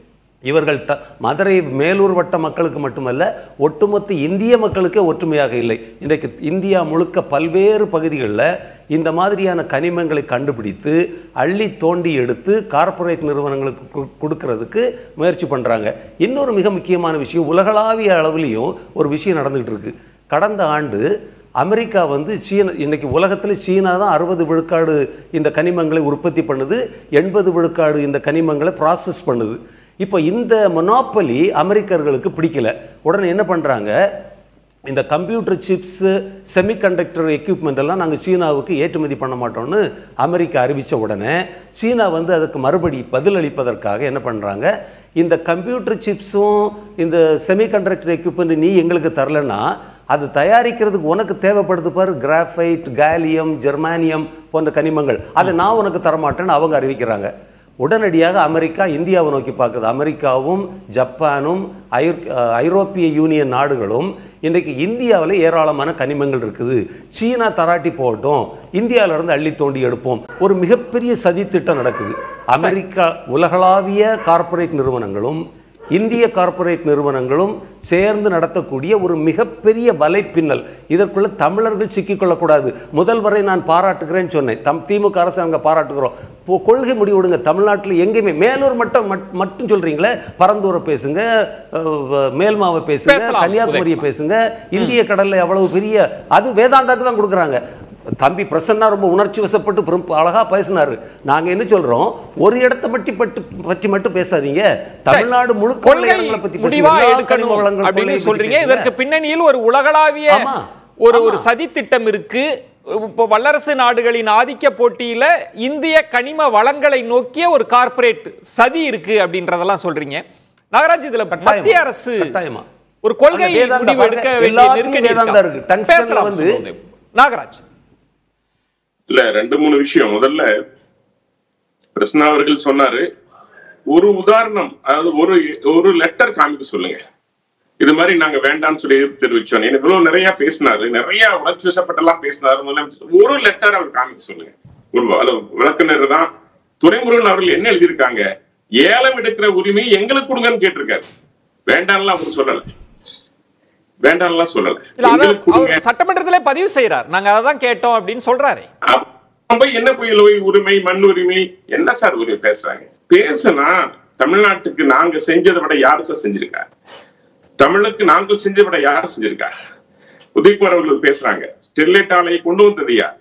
இவர்கள் த மதுரை மேலூர் வட்ட மக்களுக்கு மட்டுமல்ல ஒட்டுமொத்த இந்திய மக்களுக்கே ஒற்றுமையாக இல்லை இன்றைக்கு இந்தியா முழுக்க பல்வேறு பகுதிகளில் இந்த மாதிரியான கனிமங்களை கண்டுபிடித்து அள்ளி தோண்டி எடுத்து கார்ப்பரேட் நிறுவனங்களுக்கு கு- கொடுக்கறதுக்கு முயற்சி பண்ணுறாங்க இன்னொரு மிக முக்கியமான விஷயம் உலகளாவிய அளவுலேயும் ஒரு விஷயம் நடந்துகிட்டு இருக்கு கடந்த ஆண்டு அமெரிக்கா வந்து சீன இன்னைக்கு உலகத்தில் சீனா தான் அறுபது விழுக்காடு இந்த கனிமங்களை உற்பத்தி பண்ணுது எண்பது விழுக்காடு இந்த கனிமங்களை ப்ராசஸ் பண்ணுது இப்போ இந்த மொனாப்பலி அமெரிக்கர்களுக்கு பிடிக்கல உடனே என்ன பண்ணுறாங்க இந்த கம்ப்யூட்டர் சிப்ஸு செமிகண்டக்டர் எக்யூப்மெண்ட் எல்லாம் நாங்கள் சீனாவுக்கு ஏற்றுமதி பண்ண மாட்டோம்னு அமெரிக்கா அறிவித்த உடனே சீனா வந்து அதுக்கு மறுபடி பதிலளிப்பதற்காக என்ன பண்ணுறாங்க இந்த கம்ப்யூட்டர் சிப்ஸும் இந்த செமிகண்டக்டர் எக்யூப்மெண்ட் நீ எங்களுக்கு தரலன்னா அது தயாரிக்கிறதுக்கு உனக்கு தேவைப்படுது பாரு கிராஃபைட் காலியம் ஜெர்மானியம் போன்ற கனிமங்கள் அதை நான் உனக்கு தரமாட்டேன்னு அவங்க அறிவிக்கிறாங்க உடனடியாக அமெரிக்கா இந்தியாவை நோக்கி பார்க்குது அமெரிக்காவும் ஜப்பானும் ஐர்- அஹ் ஐரோப்பிய யூனியன் நாடுகளும் இன்றைக்கு இந்தியாவில் ஏராளமான கனிமங்கள் இருக்குது சீனா தராட்டி போகட்டும் இந்தியாவில இருந்து அள்ளி தோண்டி எடுப்போம் ஒரு மிகப்பெரிய சதித்திட்டம் நடக்குது அமெரிக்கா உலகளாவிய கார்ப்பரேட் நிறுவனங்களும் இந்திய கார்ப்பரேட் நிறுவனங்களும் சேர்ந்து நடத்தக்கூடிய ஒரு மிகப்பெரிய வலைப்பின்னல் இதற்குள்ள தமிழர்கள் சிக்கிக்கொள்ளக்கூடாது முதல்வரை நான் பாராட்டுகிறேன்னு சொன்னேன் தம் திமுக அரசு அங்கே பாராட்டுகிறோம் இப்போ கொள்கை முடிவெடுங்க தமிழ்நாட்டில் எங்கேயுமே மேலூர் மட்டும் மட்- மட்டும் சொல்றீங்களே பரந்தூரை பேசுங்க அஹ், மேல்மாவை பேசுங்க பேசலாம், கன்னியாகுமரியை பேசுங்க இந்திய கடல்ல எவ்வளவு பெரிய அது வேதாந்தாக்கு தான் கொடுக்குறாங்க தம்பி பிரசன்னா ரொம்ப உணர்ச்சி வசப்பட்டு ரொம்ப அழகா பேசினாரு நாங்க என்ன சொல்றோம் ஒரு இடத்தை மட்டும் பட்டு பற்றி மட்டும் பேசாதீங்க தமிழ்நாடு முழுக்க உள்ள கொள்கை இடங்களை பத்தி முடிவா பேசுங்க. எல்லா எடுக்கணும் கனிம வளங்கள் அப்படின்னு கொள்ளையை பத்தி சொல்றீங்க பேசுங்க. இதற்கு பின்னணியில் ஒரு உலகளாவிய ஆமா. ஒரு ஆமா. ஒரு சதி திட்டம் இருக்கு இப்போ வல்லரசு நாடுகளின் ஆதிக்க போட்டியில இந்திய கனிம வளங்களை நோக்கிய ஒரு கார்ப்பரேட் சதி இருக்கு அப்படின்றதெல்லாம் சொல்றீங்க நாகராஜ் இதுல கட்டாயமா. மத்திய அரசு கட்டாயமா. ஒரு கொள்கை அங்க வேதாந்தா முடிவு எடுக்க பாருங்க, வேண்டிய எல்லாத்துலயும் நெருக்கடி வேதாந்தா இருக்கா? இருக்கு. டங்ஸ்டன்ல பேசலாம் வந்து- சுப்ரமணியம். நாகராஜ் இல்ல ரெண்டு மூணு விஷயம் முதல்ல பிரசன்னா அவர்கள் சொன்னாரு ஒரு உதாரணம் அதாவது ஒரு ஒரு லெட்டர் காமிக்க சொல்லுங்க இது மாதிரி நாங்க வேண்டாம்னு சொல்லி எதிர்ப்பு தெரிவிச்சோம் எனக்கு இவ்வளவு நிறைய பேசினாரு நிறைய உணர்ச்சி வசப்பட்டெல்லாம் பேசினாரு முதலமைச்சர் ஒரு லெட்டர் அவர் காமிக்க சொல்லுங்க ஒரு வ- விளக்குனர் தான் துரைமுருகன் அவர்கள் என்ன எழுதியிருக்காங்க ஏலம் எடுக்கிற உரிமையை எங்களுக்கு கொடுங்கன்னு கேட்டிருக்காரு வேண்டாம்லாம் அவர் சொல்லல வேண்டாம்லாம் சொல்லல இல்ல அத எங்களுக்கு கொடுங்க அவர் சட்டமன்றத்திலே பதிவு செய்யறார் நாங்க அதை தான் கேட்டோம் அப்படின்னு சொல்றாரு அப்ப போய் என்ன புயல் உரிமை மண் உரிமை என்ன சார் உரிமை பேசுறாங்க பேசுனா தமிழ்நாட்டுக்கு நாங்க செஞ்சதை விட யாரு சார் செஞ்சிருக்கா தமிழுக்கு நாங்கள் செஞ்சதை விட யார் செஞ்சிருக்கா உதயகுமார் அவர்கள் பேசுறாங்க ஸ்டெர்லைட் ஆலையை கொண்டு வந்தது யார்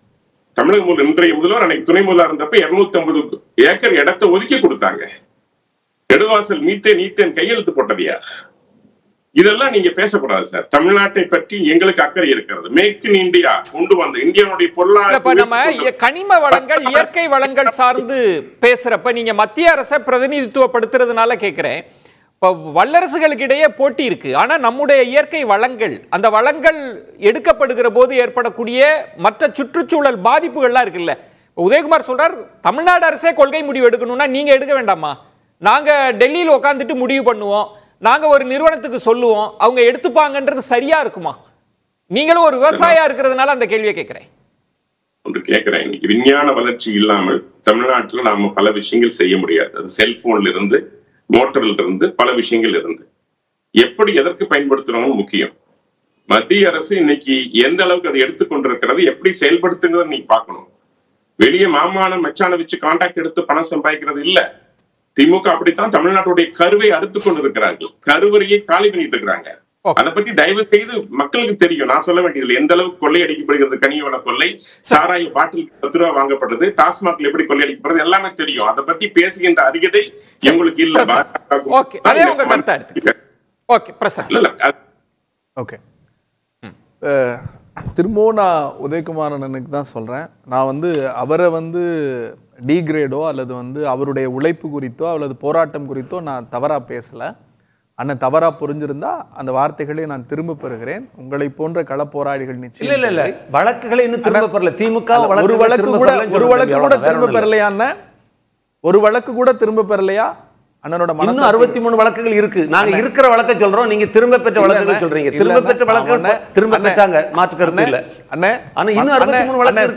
தமிழக முதல் இன்றைய முதல்வர் அன்னைக்கு துணை முதல்வர் இருந்தப்ப இருநூத்தி ஐம்பது ஏக்கர் இடத்தை ஒதுக்கி கொடுத்தாங்க நெடுவாசல் மீத்தேன் நீத்தேன் கையெழுத்து போட்டது யார் இதெல்லாம் நீங்க பேசக்கூடாது சார் தமிழ்நாட்டை பற்றி எங்களுக்கு அக்கறை இருக்கிறது மேக் இன் இந்தியா கொண்டு வந்த இந்தியாவுடைய இல்ல, இப்ப நம்ம பொருளாதார இய- கனிம வளங்கள் இயற்கை வளங்கள் சார்ந்து பேசுறப்ப நீங்க மத்திய அரசை பிரதிநிதித்துவப்படுத்துறதுனால கேக்குறேன் இப்ப வல்லரசுகளுக்கு இடையே போட்டி இருக்கு ஆனா நம்முடைய இயற்கை வளங்கள் அந்த வளங்கள் எடுக்கப்படுகிற போது ஏற்படக்கூடிய மற்ற சுற்றுச்சூழல் பாதிப்புகள்லாம் இருக்குல்ல இப்ப உதயகுமார் சொல்றார் தமிழ்நாடு அரசே கொள்கை முடிவு எடுக்கணும்னா நீங்க எடுக்க வேண்டாமா நாங்க டெல்லியில் உட்காந்துட்டு முடிவு பண்ணுவோம் நாங்க ஒரு நிறுவனத்துக்கு சொல்லுவோம் அவங்க எடுத்துப்பாங்கன்றது சரியா இருக்குமா நீங்களும் ஒரு விவசாயியா இருக்கிறதுனால அந்த கேள்வியை கேட்கிறேன் ஒன்று கேட்கிறேன் இன்னைக்கு விஞ்ஞான வளர்ச்சி இல்லாமல் தமிழ்நாட்டுல நாம பல விஷயங்கள் செய்ய முடியாது அது செல்போன்ல இருந்து மோட்டர்ல இருந்து பல விஷயங்கள் இருந்து எப்படி எதற்கு பயன்படுத்துறோம்னு முக்கியம் மத்திய அரசு இன்னைக்கு எந்த அளவுக்கு அதை எடுத்துக்கொண்டிருக்கிறது எப்படி செயல்படுத்துங்கிறத நீ பார்க்கணும் வெளியே மாமான மச்சான வச்சு கான்டாக்ட் எடுத்து பணம் சம்பாதிக்கிறது இல்ல திமுக அப்படித்தான் தமிழ்நாட்டுடைய கருவை அறுத்து கொண்டிருக்கிறார்கள் கருவறையை காலி பண்ணிட்டு இருக்கிறாங்க Okay. அதை பத்தி தயவு செய்து மக்களுக்கு தெரியும் நான் சொல்ல வேண்டியதில்லை எந்த அளவுக்கு கொள்ளையடிக்கப்படுகிறது கனியோட கொள்ளை சாராய பாட்டில் பத்து ரூபா வாங்கப்படுது டாஸ்மாக்ல எப்படி கொள்ளையடிக்கப்படுறது எல்லாமே தெரியும் அதை பத்தி பேசுகின்ற அருகதை எங்களுக்கு இல்ல பிரசாத். Okay. அதே உங்க கருத்தா எடுத்து. ஓகே பிரசாத் இல்ல இல்ல அது- ஓகே அஹ், திரும்பவும் நான் உதயகுமார் அண்ணனுக்கு தான் சொல்கிறேன் நான் வந்து அவரை வந்து டீக்ரேடோ அல்லது வந்து அவருடைய உழைப்பு குறித்தோ அல்லது போராட்டம் குறித்தோ நான் தவறாக பேசலை அண்ணன் தவறாக புரிஞ்சிருந்தா அந்த வார்த்தைகளை நான் திரும்ப பெறுகிறேன் உங்களை போன்ற களப்போராளிகள் நிச்சயம் இல்ல இல்ல இல்ல தேவை. வழக்குகளை இன்னும் திரும்ப பெறல திமுக அல்ல, ஒரு வழக்கு கூட ஒரு வழக்கு கூட திரும்ப பெறலையா அண்ணன் ஒரு வழக்கு கூட திரும்ப பெறலையா அண்ணனோட இன்னும் மனசு அறுபத்தி மூணு வழக்குகள் இருக்கு நாங்க அண்ணே. இருக்கிற வழக்கை சொல்றோம் நீங்க திரும்ப பெற்ற இல்ல, வழக்குகள் அண்ணே. சொல்றீங்க இல்ல, திரும்ப அண்ணே. பெற்ற வழக்குகள் அண்ணே. திரும்ப அண்ணே. பெற்றாங்க மாற்று கருத்து அண்ணே. இல்ல அண்ணே ஆனா இன்னும் அண்ணே, 63 வழக்கு அண்ணே, இருக்கு. please.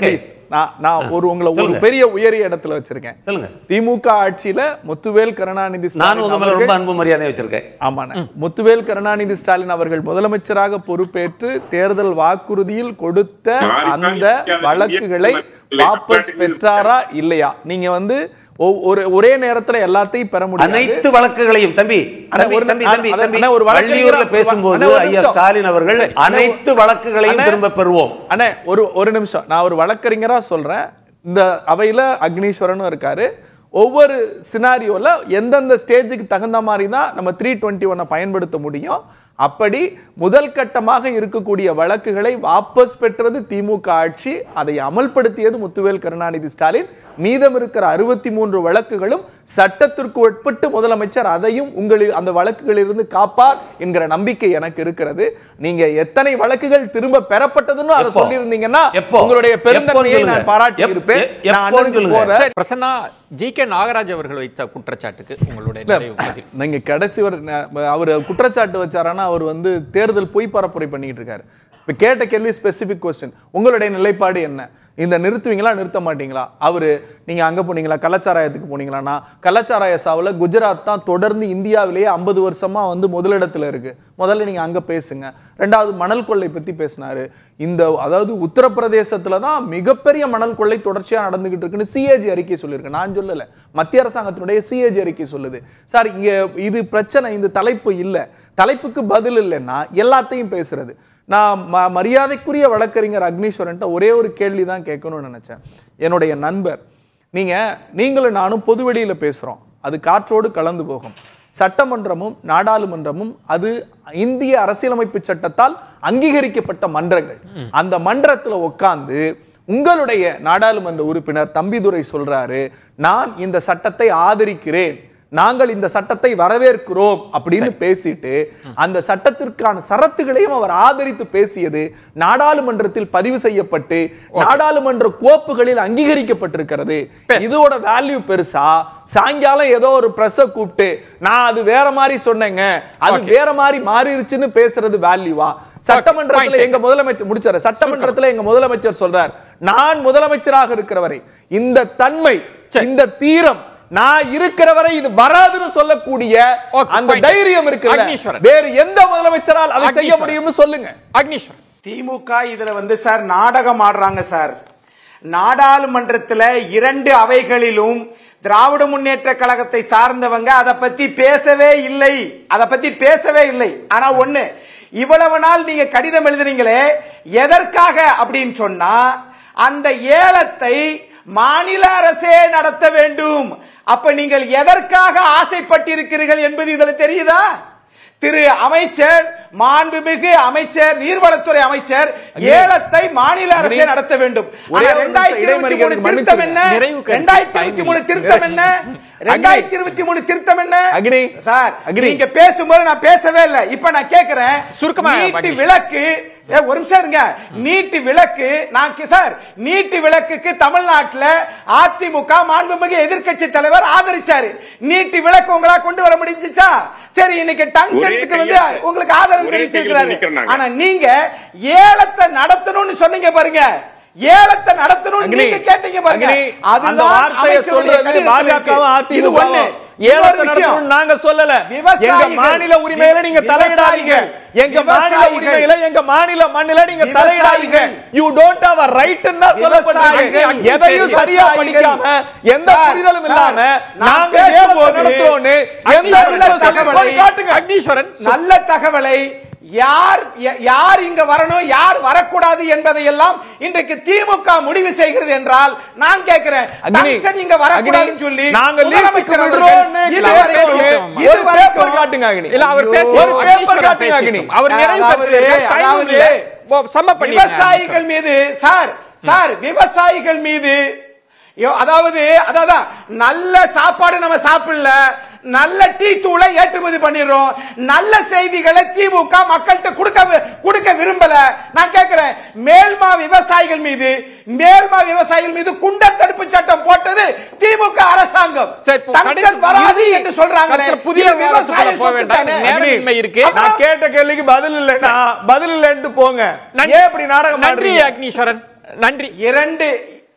நான் நான் ஒரு உங்களை ஒரு சொல்லுங்க. பெரிய உயரிய இடத்துல வச்சிருக்கேன் சொல்லுங்க திமுக ஆட்சியில முத்துவேல் கருணாநிதி நானும் ஸ்டாலின் உங்க மேல ரொம்ப அவர்கள் அன்பு மரியாதை வச்சிருக்கேன் ஆமாண்ணே முத்துவேல் கருணாநிதி ஸ்டாலின் அவர்கள் முதலமைச்சராக பொறுப்பேற்று தேர்தல் வாக்குறுதியில் கொடுத்த மாறி அந்த மாறி வழக்குகளை இல்லை, வாபஸ் இல்லை. பெற்றாரா இல்லையா நீங்க வந்து ஒ- ஒரு ஒரே நேரத்துல எல்லாத்தையும் பெற முடியாது அனைத்து வழக்குகளையும் தம்பி அண்ணா, தம்பி ஒரு தம்பி அண்ணா, தம்பி அண்ணா, தம்பி அண்ணா, ஒரு வழக்கறிஞரா- வள்ளியூர்ல பேசும்போது அண்ணா, ஒரு ஐயா நிமிஷம். ஸ்டாலின் அவர்கள் சரி, அனைத்து வழக்குகளையும் அண்ணா, திரும்ப பெறுவோம் அண்ணே ஒரு ஒரு நிமிஷம் நான் ஒரு வழக்கறிஞரா சொல்றேன் இந்த அவையில அக்னீஸ்வரனும் இருக்காரு ஒவ்வொரு சினாரியோல எந்தெந்த ஸ்டேஜுக்கு தகுந்த மாதிரி தான் நம்ம த்ரீ டுவெண்ட்டி ஒன்னை பயன்படுத்த முடியும் அப்படி முதல் கட்டமாக இருக்கக்கூடிய வழக்குகளை வாபஸ் பெற்றது திமுக ஆட்சி அதை அமல்படுத்தியது முத்துவேல் கருணாநிதி ஸ்டாலின் மீதம் இருக்கிற அறுபத்தி மூன்று வழக்குகளும் சட்டத்திற்கு உட்பட்டு முதலமைச்சர் அதையும் உங்களில் அந்த வழக்குகளிலிருந்து காப்பார் என்கிற நம்பிக்கை எனக்கு இருக்கிறது நீங்க எத்தனை வழக்குகள் திரும்ப பெறப்பட்டதுன்னு அதை எப்போ? சொல்லியிருந்தீங்கன்னா எப்போ? உங்களுடைய எப்போன்னு பெருந்தன்மையை சொல்லுங்க. நான் பாராட்டி எப்- இருப்பேன் எப்- நான் எப்போன்னு அண்ணனுக்கு சொல்லுங்க. போறேன் சரி, பிரசன்னா ஜி கே நாகராஜ் அவர்கள் வைத்த குற்றச்சாட்டுக்கு உங்களுடைய நிறைவு பதில் நீங்க கடைசி ஒரு அவர் குற்றச்சாட்டு வச்சாரானா அவர் வந்து தேர்தல் பொய் பரப்புரை பண்ணிட்டு இருக்காரு இப்ப கேட்ட கேள்வி ஸ்பெசிபிக் கொஸ்டின் உங்களுடைய நிலைப்பாடு என்ன இந்த நிறுத்துவீங்களா நிறுத்த மாட்டீங்களா அவரு நீங்க அங்க போனீங்களா கள்ளச்சாராயத்துக்கு போனீங்களான்னா கள்ளச்சாராய சாவுல குஜராத் தான் தொடர்ந்து இந்தியாவிலேயே ஐம்பது வருஷமா வந்து முதலிடத்துல இருக்கு முதல்ல நீங்க அங்க பேசுங்க ரெண்டாவது மணல் கொள்ளை பத்தி பேசினாரு இந்த அதாவது உத்தரப்பிரதேசத்துல தான் மிகப்பெரிய மணல் கொள்ளை தொடர்ச்சியா நடந்துகிட்டு இருக்குன்னு சிஏஜி அறிக்கை சொல்லியிருக்கு நான் சொல்லல மத்திய அரசாங்கத்தினுடைய சிஏஜி அறிக்கை சொல்லுது சார் இங்க இது பிரச்சனை இந்த தலைப்பு இல்ல தலைப்புக்கு பதில் இல்லைன்னா எல்லாத்தையும் பேசுறது நான் ம மரியாதைக்குரிய வழக்கறிஞர் அக்னீஸ்வரன்ட்ட ஒரே ஒரு கேள்வி தான் கேட்கணும்னு நினைச்சேன் என்னுடைய நண்பர் நீங்க நீங்களும் நானும் பொதுவெளியில பேசுறோம் அது காற்றோடு கலந்து போகும் சட்டமன்றமும் நாடாளுமன்றமும் அது இந்திய அரசியலமைப்பு சட்டத்தால் அங்கீகரிக்கப்பட்ட மன்றங்கள் அந்த மன்றத்துல உட்கார்ந்து உங்களுடைய நாடாளுமன்ற உறுப்பினர் தம்பிதுரை சொல்றாரு நான் இந்த சட்டத்தை ஆதரிக்கிறேன் நாங்கள் இந்த சட்டத்தை வரவேற்கிறோம் அப்படின்னு பேசிட்டு அந்த சட்டத்திற்கான சரத்துகளையும் அவர் ஆதரித்து பேசியது நாடாளுமன்றத்தில் பதிவு செய்யப்பட்டு நாடாளுமன்ற கோப்புகளில் அங்கீகரிக்கப்பட்டிருக்கிறது இதோட வேல்யூ பெருசா சாயங்காலம் ஏதோ ஒரு பிரஸ் கூப்பிட்டு நான் அது வேற மாதிரி சொன்னேங்க அது Okay. வேற மாதிரி மாறிடுச்சுன்னு பேசுறது வேல்யூவா சட்டமன்றத்துல point எங்க முதலமைச்சர் முடிச்சாரு சட்டமன்றத்துல எங்க முதலமைச்சர் சொல்றார் நான் முதலமைச்சராக இருக்கிறவரை இந்த தன்மை சரி. இந்த தீரம் நான் இருக்கிற வரை இது வராதுன்னு சொல்லக்கூடிய Okay, அந்த point. தைரியம் இருக்குல்ல அக்னீஸ்வரன். வேறு எந்த முதலமைச்சரால் அதை செய்ய அக்னீஸ்வரன். முடியும்னு சொல்லுங்க அக்னீஸ்வரன் திமுக இதுல வந்து சார் நாடகம் ஆடுறாங்க சார் நாடாளுமன்றத்துல இரண்டு அவைகளிலும் திராவிட முன்னேற்ற கழகத்தை சார்ந்தவங்க அதை பத்தி பேசவே இல்லை அதை பத்தி பேசவே இல்லை ஆனா ஒண்ணு இவ்வளவு நாள் நீங்க கடிதம் எழுதுறீங்களே எதற்காக அப்படின்னு சொன்னா அந்த ஏலத்தை மாநில அரசே நடத்த வேண்டும் அப்ப நீங்கள் எதற்காக ஆசைப்பட்டிருக்கிறீர்கள் என்பது இதுல தெரியுதா திரு அமைச்சர் மாண்புமிகு அமைச்சர் நீர்வளத்துறை அமைச்சர் ஏலத்தை மாநில அரசே நடத்த வேண்டும் ஒரே ஆனா ஒரு நிமிஷம் 2023 இடைமறிக்கிறதுக்கு திருத்தம் என்ன நிறைவு கருத்து ரெண்டாயிரத்தி இருபத்தி மூணு திருத்தம் என்ன ரெண்டாயிரத்தி இருபத்தி மூணு திருத்தம் என்ன அக்னி. சார் அக்னி. நீங்க பேசும்போது நான் பேசவே இல்லை இப்ப நான் கேக்குறேன் சுருக்கமா, நீட்டு மகேஷ். விளக்கு ஏ, ஒரு நிமிஷம் இருங்க நீட்டு விளக்கு நான் கே- சார் நீட்டு விளக்குக்கு தமிழ்நாட்டுல அதிமுக மாண்புமிகு எதிர்க்கட்சி தலைவர் ஆதரிச்சாரு நீட்டு விளக்கு உங்களா கொண்டு வர முடிஞ்சுச்சா சரி இன்னைக்கு டங் ஒரே செட்டுக்கு வந்து கையெழுத்து. உங்களுக்கு ஆதரவு ஒரே தெரிவிச்சிருக்கிறாரு கையெழுத்து நிக்கிறோம் ஆனா நீங்க ஏலத்தை நடத்தணும்னு சொன்னீங்க பாருங்க ஏலத்தை நடத்தணும்னு அக்னி, நீங்க கேட்டீங்க பாருங்க அக்னி, அந்த அதுதான் வார்த்தையை அமைச்சருடைய சொல்றது கடிதத்தில் இருக்கு. பாஜகவும் இது ஒண்ணு அதிமுகவும் இன்னொரு ஏலத்தை விஷயம். நடத்தணும்னு நாங்க சொல்லல எங்க விவசாயிகள், மாநில உரிமையில நீங்க விவசாயிகள், தலையிடாதீங்க எங்க மாநில விவசாயிகள், உரிமையில எங்க மாநில மண்ணில நீங்க தலையிடாதீங்க விவசாயிகள், you don't have a right ன்னு தான் சொல்லப்பட்டிருக்கு விவசாயிகள், எதையும் சரியா விவசாயிகள், படிக்காம எந்த சார், புரிதலும் சார், இல்லாம நான் நாங்க பேசும்போது ஏலத்தை நடத்துறோம்னு எந்த நல்ல இடத்துல சொல்லி தகவலை- காட்டுங்க அக்னீஸ்வரன் நல்ல தகவலை யார் ய- யார் இங்க வரணும் யார் வரக்கூடாது என்பதை எல்லாம் இன்றைக்கு திமுக முடிவு செய்கிறது என்றால் நான் கேட்கிறேன் அக்னி, டங்ஸ்டன் இங்க வரக்கூடாதுன்னு அக்னி, சொல்லி நாங்க லீஸுக்கு முதலமைச்சர் விடுறோம்னு அவர்கள் இல்ல, அவர் இதுவரைக்கும் பேசட்டும். ஒரு இதுவரைக்கும் பேப்பர் காட்டுங்க அக்னி இல்ல அவர் ஐயோ. பேசி ஒரு பேப்பர் காட்டுங்க அக்னி அவர் நிறைவு அதாவது, கருத்து அதாவது, சம்ம பண்ணி விவசாயிகள் மீது சார் சார் விவசாயிகள் மீது ஐயோ, அதாவது அதான் நல்ல சாப்பாடு நம்ம சாப்பிடல நல்ல டீ தூளை ஏற்றுமதி பண்ணிடுறோம் நல்ல செய்திகளை திமுக மக்கள்கிட்ட கொடுக்க வி- கொடுக்க விரும்பல நான் கேட்கிறேன் மேல்மா விவசாயிகள் மீது மேல்மா விவசாயிகள் மீது குண்டர் தடுப்பு சட்டம் போட்டது திமுக அரசாங்கம் சரி, இப்போ டங்ஸ்டன் கடைசி- வராது இறுதி என்று சொல்றாங்களே கருத்துல புதிய இது விவசாய விவாதத்துக்குள்ள போக சொத்து வேண்டாம். தானே? நேரம் அக்னி, இன்மை இருக்கு. நான் கேட்ட கேள்விக்கு பதில் இல்லைன்னா பதில் இல்லைன்ட்டு போங்க நன்றி. ஏன் இப்படி நாடகம் நன்றி ஆடுறீங்க? அக்னீஸ்வரன் நன்றி இரண்டு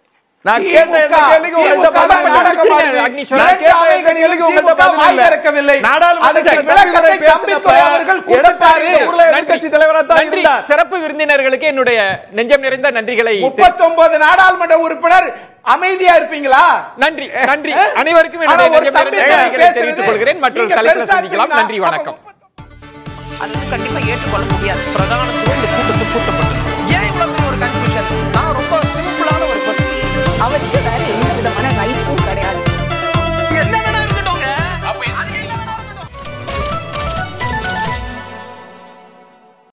நான் கேட்ட எந்த கேள்விக்கு உங்கள்ட்ட பதில் இல்லை. நான் கேட்ட எந்த கேள்விக்கு உங்கள்ட்ட பதில் இல்லை. நாடாளுமன்றத்தில் தம்பிதுரை பேசினப்ப எடப்பாடி இந்த ஊர்ல எதிர்க்கட்சி தலைவரா தான் நன்றி இருந்தார் சிறப்பு விருந்தினர்களுக்கு என்னுடைய நெஞ்சம் நிறைந்த நன்றிகளை தெரி- முப்பத்தொன்பது நாடாளுமன்ற உறுப்பினர் அமைதியா இருப்பீங்களா நன்றி நன்றி அனைவருக்கும் ஆனா என்னுடைய ஒரு நெஞ்சம் தம்பி நிறைந்த நன்றிகளை பேசுறது, தெரிவித்துக் கொள்கிறேன் மற்றொரு நீங்க தலைப்பில் பெருசா சந்திக்கலாம் இருக்கீங்களா? நன்றி வணக்கம் அது வந்து கண்டிப்பா ஏற்றுக்கொள்ள முடியாது பிரதானத்துவம் இந்த கூட்டத்துக்கு கூட்டப்பட்டது